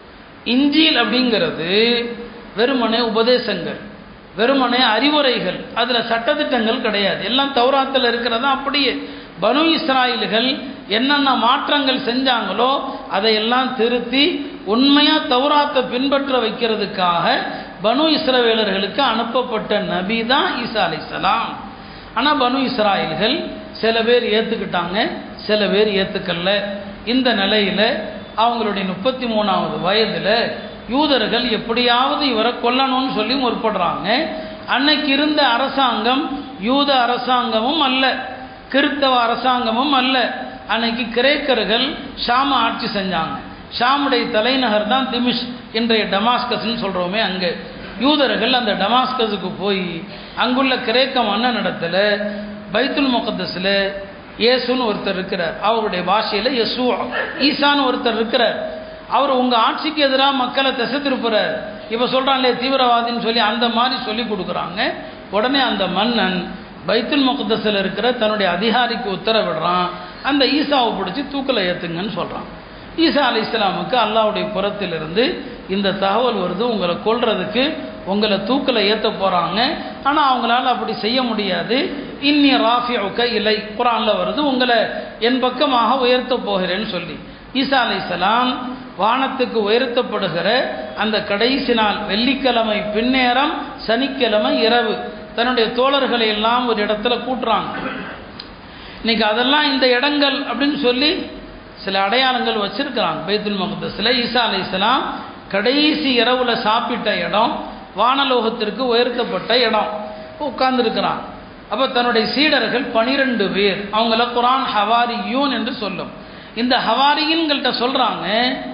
இஞ்சில் அப்படிங்கிறது வெறுமனே உபதேசங்கள் வெறுமனே அறிவுரைகள் அதில் சட்டத்திட்டங்கள் கிடையாது எல்லாம் தௌராத்தில் இருக்கிறதா அப்படியே பனு இஸ்ராயல்கள் என்னென்ன மாற்றங்கள் செஞ்சாங்களோ அதையெல்லாம் திருத்தி உண்மையாக தௌராத்தை பின்பற்ற வைக்கிறதுக்காக பனு இஸ்ரவேலர்களுக்கு அனுப்பப்பட்ட நபி தான் ஈசா அலைசலாம் ஆனால் பனு இஸ்ராயல்கள் சில பேர் ஏற்றுக்கிட்டாங்க சில பேர் ஏற்றுக்கல்ல இந்த நிலையில் அவங்களுடைய முப்பத்தி மூணாவது வயதில் யூதர்கள் எப்படியாவது இவரை கொல்லணும்னு சொல்லி முற்படுறாங்க அன்னைக்கு இருந்த அரசாங்கம் யூத அரசாங்கமும் அல்ல கிறித்தவ அரசாங்கமும் அல்ல அன்னைக்கு கிரேக்கர்கள் ஷாம ஆட்சி செஞ்சாங்க ஷாமுடைய தலைநகர் தான் திமிஷ் இன்றைய டமாஸ்கஸ்ன்னு சொல்கிறோமே அங்கே யூதர்கள் அந்த டமாஸ்கஸுக்கு போய் அங்குள்ள கிரேக்க மன்னனிடத்தில் பைத்துல் முகத்தஸில் இயேசுன்னு ஒருத்தர் இருக்கிறார் அவருடைய பாஷையில் யசு ஈசான்னு ஒருத்தர் இருக்கிறார் அவர் உங்கள் ஆட்சிக்கு எதிராக மக்களை திசை திருப்புறார் இப்போ சொல்கிறாங்களே தீவிரவாதின்னு சொல்லி அந்த மாதிரி சொல்லி கொடுக்குறாங்க உடனே அந்த மன்னன் பைத்துல் முகத்தஸில் இருக்கிற தன்னுடைய அதிகாரிக்கு உத்தரவிடுறான் அந்த ஈசாவை பிடிச்சி தூக்கில் ஏற்றுங்கன்னு சொல்கிறான் ஈசா அலி இஸ்லாமுக்கு அல்லாவுடைய புறத்திலிருந்து இந்த தகவல் வருது உங்களை கொல்றதுக்கு உங்களை தூக்கில் ஏற்ற போகிறாங்க ஆனால் அவங்களால அப்படி செய்ய முடியாது இன்னி ராஃபியுக்க இலை குரானில் வருது உங்களை என் பக்கமாக உயர்த்த போகிறேன்னு சொல்லி ஈசா அலி இஸ்லாம் வானத்துக்கு உயர்த்தப்படுகிற அந்த கடைசி நாள் வெள்ளிக்கிழமை பின்னேரம் சனிக்கிழமை இரவு தன்னுடைய தோழர்களை எல்லாம் ஒரு இடத்துல கூட்டுறாங்க இன்னைக்கு அதெல்லாம் இந்த இடங்கள் அப்படின்னு சொல்லி சில அடையாளங்கள் வச்சிருக்கிறாங்க பைத்துல் முகத்தஸில் ஈசா அலி இஸ்லாம் கடைசி இரவுல சாப்பிட்ட இடம் வானலோகத்திற்கு உயர்த்தப்பட்ட இடம் உட்கார்ந்துருக்கிறான் அப்போ தன்னுடைய சீடர்கள் பனிரெண்டு பேர் அவங்கள குரான் ஹவாரி யூன் என்று சொல்லும் இந்த ஹவாரியின்கள்கிட்ட சொல்கிறாங்க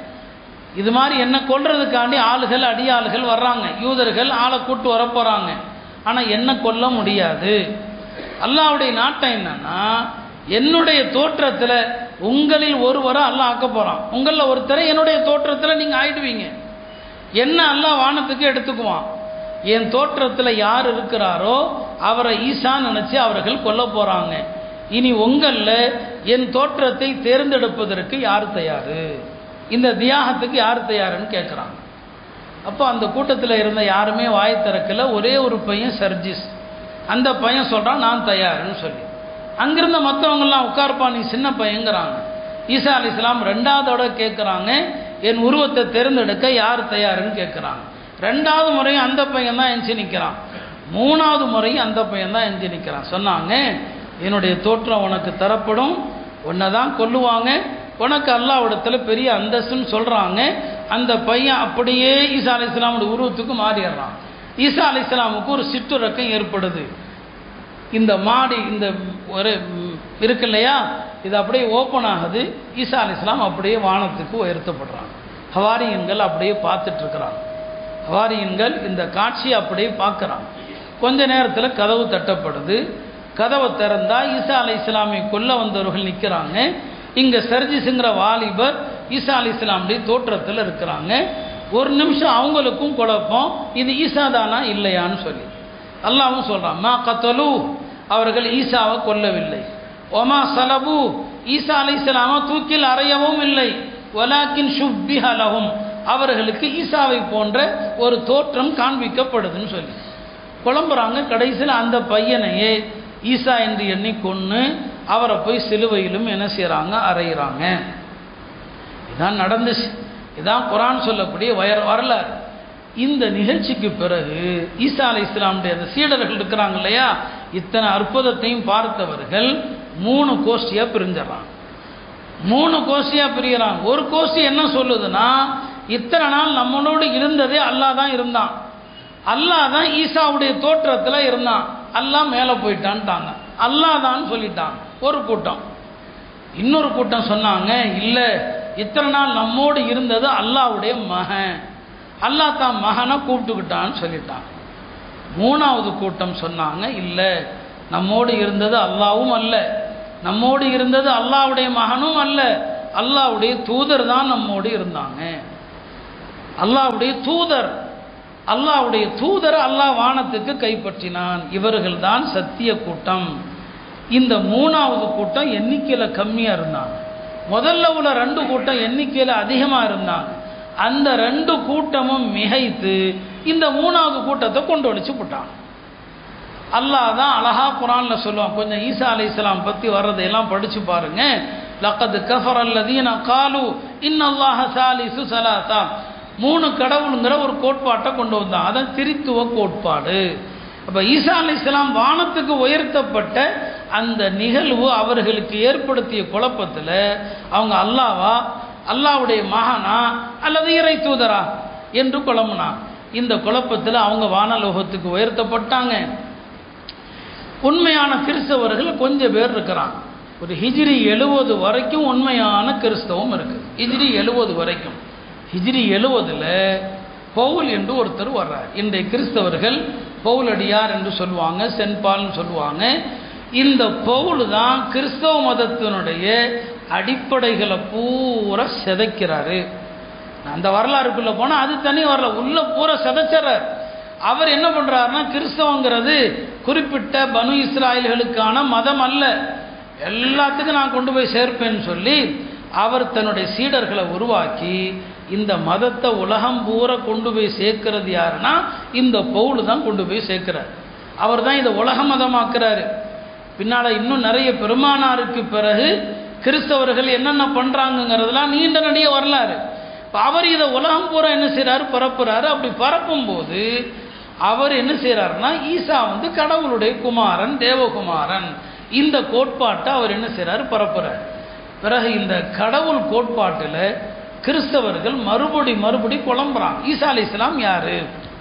இது மாதிரி என்ன கொல்றதுக்காண்டி ஆளுகள் அடியாளுகள் வர்றாங்க யூதர்கள் ஆளை கூட்டு வர போகிறாங்க ஆனால் என்ன கொல்ல முடியாது அல்லாவுடைய நாட்டம் என்னன்னா என்னுடைய தோற்றத்தில் உங்களில் ஒருவரை அல்லாஹ் ஆக்க போகிறான் உங்களில் ஒருத்தரை என்னுடைய தோற்றத்தில் நீங்கள் ஆயிடுவீங்க என்ன அல்லாஹ் வானத்துக்கு எடுத்துக்குவான் என் தோற்றத்தில் யார் இருக்கிறாரோ அவரை ஈசா நினச்சி அவர்கள் கொல்ல போகிறாங்க இனி உங்களில் என் தோற்றத்தை தேர்ந்தெடுப்பதற்கு யார் தயார் இந்த தியாகத்துக்கு யார் தயாருன்னு கேட்குறாங்க அப்போ அந்த கூட்டத்தில் இருந்த யாருமே வாய் திறக்கல ஒரே ஒரு பையன் சர்ஜிஸ் அந்த பையன் சொல்கிறான் நான் தயாருன்னு சொல்லி அங்கிருந்த மற்றவங்கெல்லாம் உட்கார்ப்பா நீ சின்ன பையங்கிறாங்க ஈசா அலி இஸ்லாம் ரெண்டாவதோட கேட்குறாங்க என் உருவத்தை தேர்ந்தெடுக்க யார் தயாருன்னு கேட்குறாங்க ரெண்டாவது முறையும் அந்த பையன் தான் எஞ்சி நிற்கிறான் மூணாவது முறையும் அந்த பையன் தான் எஞ்சி நிற்கிறான் சொன்னாங்க என்னுடைய தோற்றம் உனக்கு தரப்படும் உன்னை தான் கொல்லுவாங்க உனக்கு அல்லாவிடத்தில் பெரிய அந்தஸ்துன்னு சொல்கிறாங்க அந்த பையன் அப்படியே ஈசா அலி இஸ்லாமுடைய உருவத்துக்கு மாறிடுறான் ஈசா அலி இஸ்லாமுக்கு ஒரு சிற்றுறக்கம் ஏற்படுது இந்த மாடி இந்த ஒரு ம், இருக்கு இல்லையா இது அப்படியே ஓப்பன் ஆகுது ஈசா அலி இஸ்லாம் அப்படியே வானத்துக்கு உயர்த்தப்படுறாங்க ஹவாரியன்கள் அப்படியே பார்த்துட்டு இருக்கிறாங்க ஹவாரியன்கள் இந்த காட்சியை அப்படியே பார்க்குறாங்க கொஞ்ச நேரத்தில் கதவு தட்டப்படுது கதவை திறந்தா ஈசா அலை இஸ்லாமை கொல்ல வந்தவர்கள் நிற்கிறாங்க இங்கே சர்ஜிஸுங்கிற வாலிபர் ஈசா அலி இஸ்லாமுடைய தோற்றத்தில் இருக்கிறாங்க ஒரு நிமிஷம் அவங்களுக்கும் குழப்பம் இது ஈசா தானா இல்லையான்னு சொல்லி அல்லாவும் சொல்கிறான் மா கத்தலு அவர்கள் ஈசாவை கொல்லவில்லை ஒமா சலபு ஈசா அலை இஸ்லாமை தூக்கில் அறையவும் இல்லை வலாக்கின் ஷுப்பிஹ லஹும் அவர்களுக்கு ஈசாவை போன்ற ஒரு தோற்றம் காண்பிக்கப்படுதுன்னு சொல்லி குழம்புறாங்க கடைசியில் அந்த பையனையே ஈசா என்று எண்ணி கொன்று அவரை போய் சிலுவையிலும் என்ன செய்கிறாங்க அறையிறாங்க இதான் நடந்துச்சு இதான் குரான் சொல்லக்கூடிய வயர் வரலாறு இந்த நிகழ்ச்சிக்கு பிறகு ஈசா அலை இஸ்லாமுடைய அந்த சீடர்கள் இருக்கிறாங்க இல்லையா இத்தனை அற்புதத்தையும் பார்த்தவர்கள் மூணு கோஷ்டியாக பிரிஞ்சிடறாங்க மூணு கோஷ்டியாக பிரியறாங்க ஒரு கோஷ்டி என்ன சொல்லுதுன்னா இத்தனை நாள் நம்மளோடு இருந்ததே அல்லாஹ் தான் இருந்தான் அல்லாஹ் தான் ஈசாவுடைய தோற்றத்தில் இருந்தான் அல்லாஹ் மேலே போயிட்டான்ட்டாங்க அல்லாஹ் தான் சொல்லிட்டான் ஒரு கூட்டம் இன்னொரு கூட்டம் சொன்னாங்க இல்லை இத்தனை நாள் நம்மோடு இருந்தது அல்லாஹ்வுடைய மகன் அல்லாஹ் தான் மகனை கூப்பிட்டுக்கிட்டான்னு சொல்லிட்டான் மூணாவது கூட்டம் சொன்னாங்க இல்லை நம்மோடு இருந்தது அல்லாவும் அல்ல நம்மோடு இருந்தது அல்லாவுடைய மகனும் அல்ல அல்லாவுடைய தூதர் தான் நம்மோடு இருந்தாங்க அல்லாவுடைய தூதர் அல்லாவுடைய தூதர் அல்லாஹ் வானத்துக்கு கைப்பற்றினான் இவர்கள் தான் சத்திய கூட்டம் இந்த மூணாவது கூட்டம் எண்ணிக்கையில் கம்மியாக இருந்தாங்க முதல்ல உள்ள ரெண்டு கூட்டம் எண்ணிக்கையில் அதிகமாக இருந்தாங்க அந்த ரெண்டு கூட்டமும் மிகைத்து இந்த மூணாவது கூட்டத்தை கொண்டு வலிச்சு போட்டாங்க அல்லாஹ் தான் அழகா குரான்ல சொல்லுவான் கொஞ்சம் ஈசா அலை இஸ்லாம் பற்றி வர்றதையெல்லாம் படிச்சு பாருங்க லக்கது கஃபர் அல்லதீன காலு இன்னல்லாஹ சாலிசு சலாசா மூணு கடவுளுங்கிற ஒரு கோட்பாட்டை கொண்டு வந்தான் அதான் திரித்துவ கோட்பாடு அப்போ ஈசா அலை இஸ்லாம் வானத்துக்கு உயர்த்தப்பட்ட அந்த நிகழ்வு அவர்களுக்கு ஏற்படுத்திய குழப்பத்தில் அவங்க அல்லாவா அல்லாவுடைய மகனா அல்லது இறை தூதரா என்று குழம்புனா இந்த குழப்பத்தில் அவங்க வானலோகத்துக்கு உயர்த்தப்பட்டாங்க உண்மையான கிறிஸ்தவர்கள் கொஞ்சம் பேர் இருக்கிறாங்க ஒரு ஹிஜ்ரி எழுவது வரைக்கும் உண்மையான கிறிஸ்தவம் இருக்குது ஹிஜ்ரி எழுவது வரைக்கும் ஹிஜ்ரி எழுவதில் பவுல் என்று ஒருத்தர் வர்றார் இன்றைய கிறிஸ்தவர்கள் பவுலடியார் என்று சொல்லுவாங்க சென்பால்னு சொல்லுவாங்க இந்த பவுல் தான் கிறிஸ்தவ மதத்தினுடைய அடிப்படைகளை பூரா சிதைக்கிறாரு அந்த வரலாறுக்குள்ளே போனால் அது தனி வரலாறு உள்ள பூரா சிதைச்சிட்றார் அவர் என்ன பண்ணுறாருன்னா கிறிஸ்தவங்கிறது குறிப்பிட்ட பனு இஸ்ராயல்களுக்கான மதம் அல்ல எல்லாத்துக்கும் நான் கொண்டு போய் சேர்ப்பேன்னு சொல்லி அவர் தன்னுடைய சீடர்களை உருவாக்கி இந்த மதத்தை உலகம் பூரா கொண்டு போய் சேர்க்கிறது யாருன்னா இந்த பவுல் தான் கொண்டு போய் சேர்க்கிறார் அவர் தான் இதை உலக மதமாக்குறாரு பின்னால் இன்னும் நிறைய பெருமானாருக்கு பிறகு கிறிஸ்தவர்கள் என்னென்ன பண்ணுறாங்கங்கிறதுலாம் நீண்ட நடிக வரலாறு இப்போ அவர் இதை உலகம் பூரா என்ன செய்கிறாரு பரப்புறாரு அப்படி பரப்பும்போது அவர் என்ன செய்கிறாருன்னா ஈசா வந்து கடவுளுடைய குமாரன் தேவகுமாரன் இந்த கோட்பாட்டை அவர் என்ன செய்கிறாரு பரப்புறார் பிறகு இந்த கடவுள் கோட்பாட்டில் கிறிஸ்தவர்கள் மறுபடி மறுபடி குழம்புறான் ஈசா அலி இஸ்லாம் யாரு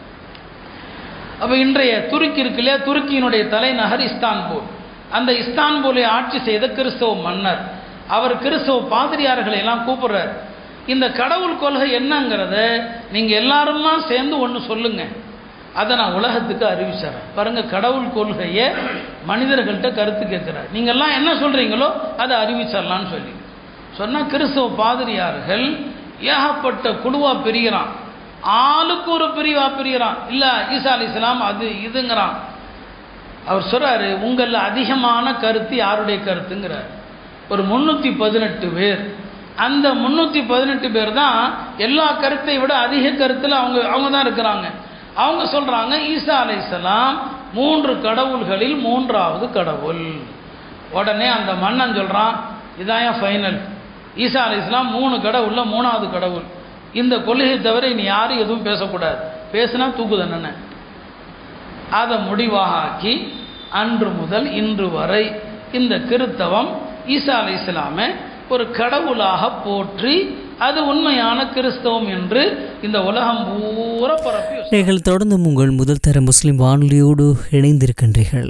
அப்போ இன்றைய துருக்கி இருக்கு இல்லையா துருக்கியினுடைய தலைநகர் இஸ்தான்புல் அந்த இஸ்தான்புலை ஆட்சி செய்த கிறிஸ்தவ மன்னர் அவர் கிறிஸ்தவ பாதிரியார்களை எல்லாம் கூப்பிடுறார் இந்த கடவுள் கொள்கை என்னங்கிறத நீங்கள் எல்லாருமா சேர்ந்து ஒன்று சொல்லுங்க அதை நான் உலகத்துக்கு அறிவிச்சிடறேன் பாருங்க கடவுள் கொள்கையை மனிதர்கள்ட்ட கருத்து கேட்குறார் நீங்கள்லாம் என்ன சொல்கிறீங்களோ அதை அறிவிச்சிடலான்னு சொல்லி சொன்னால் கிறிஸ்தவ பாதிரியார்கள் ஏகப்பட்ட குழுவாக பிரிகிறான் ஆளுக்கு ஒரு பிரிவாக பிரிகிறான் இல்லை ஈசா அலி இஸ்லாம் அது இதுங்கிறான் அவர் சொல்கிறாரு உங்களில் அதிகமான கருத்து யாருடைய கருத்துங்கிறார் ஒரு முந்நூற்றி பதினெட்டு பேர் அந்த முந்நூற்றி பதினெட்டு பேர் தான் எல்லா கருத்தை விட அதிக கருத்தில் அவங்க அவங்க தான் இருக்கிறாங்க அவங்க சொல்கிறாங்க ஈசா அலைசலாம் மூன்று கடவுள்களில் மூன்றாவது கடவுள் உடனே அந்த மன்னன் சொல்கிறான் இதான் என் ஃபைனல் ஈசா அலைஸ்லாம் மூணு கடவுளில் மூணாவது கடவுள் இந்த கொள்கையை தவிர இனி யாரும் எதுவும் பேசக்கூடாது பேசுனா தூக்கு தண்டனை அதை முடிவாக ஆக்கி அன்று முதல் இன்று வரை இந்த கிறித்தவம் ஈசா அலி இஸ்லாமை ஒரு கடவுளாக போற்றி அது உண்மையான கிறிஸ்தவம் என்று இந்த உலகம் பூரா பரப்பி நீங்கள் தொடர்ந்தும் உங்கள் முதல் தர முஸ்லிம் வானொலியோடு இணைந்திருக்கின்றீர்கள்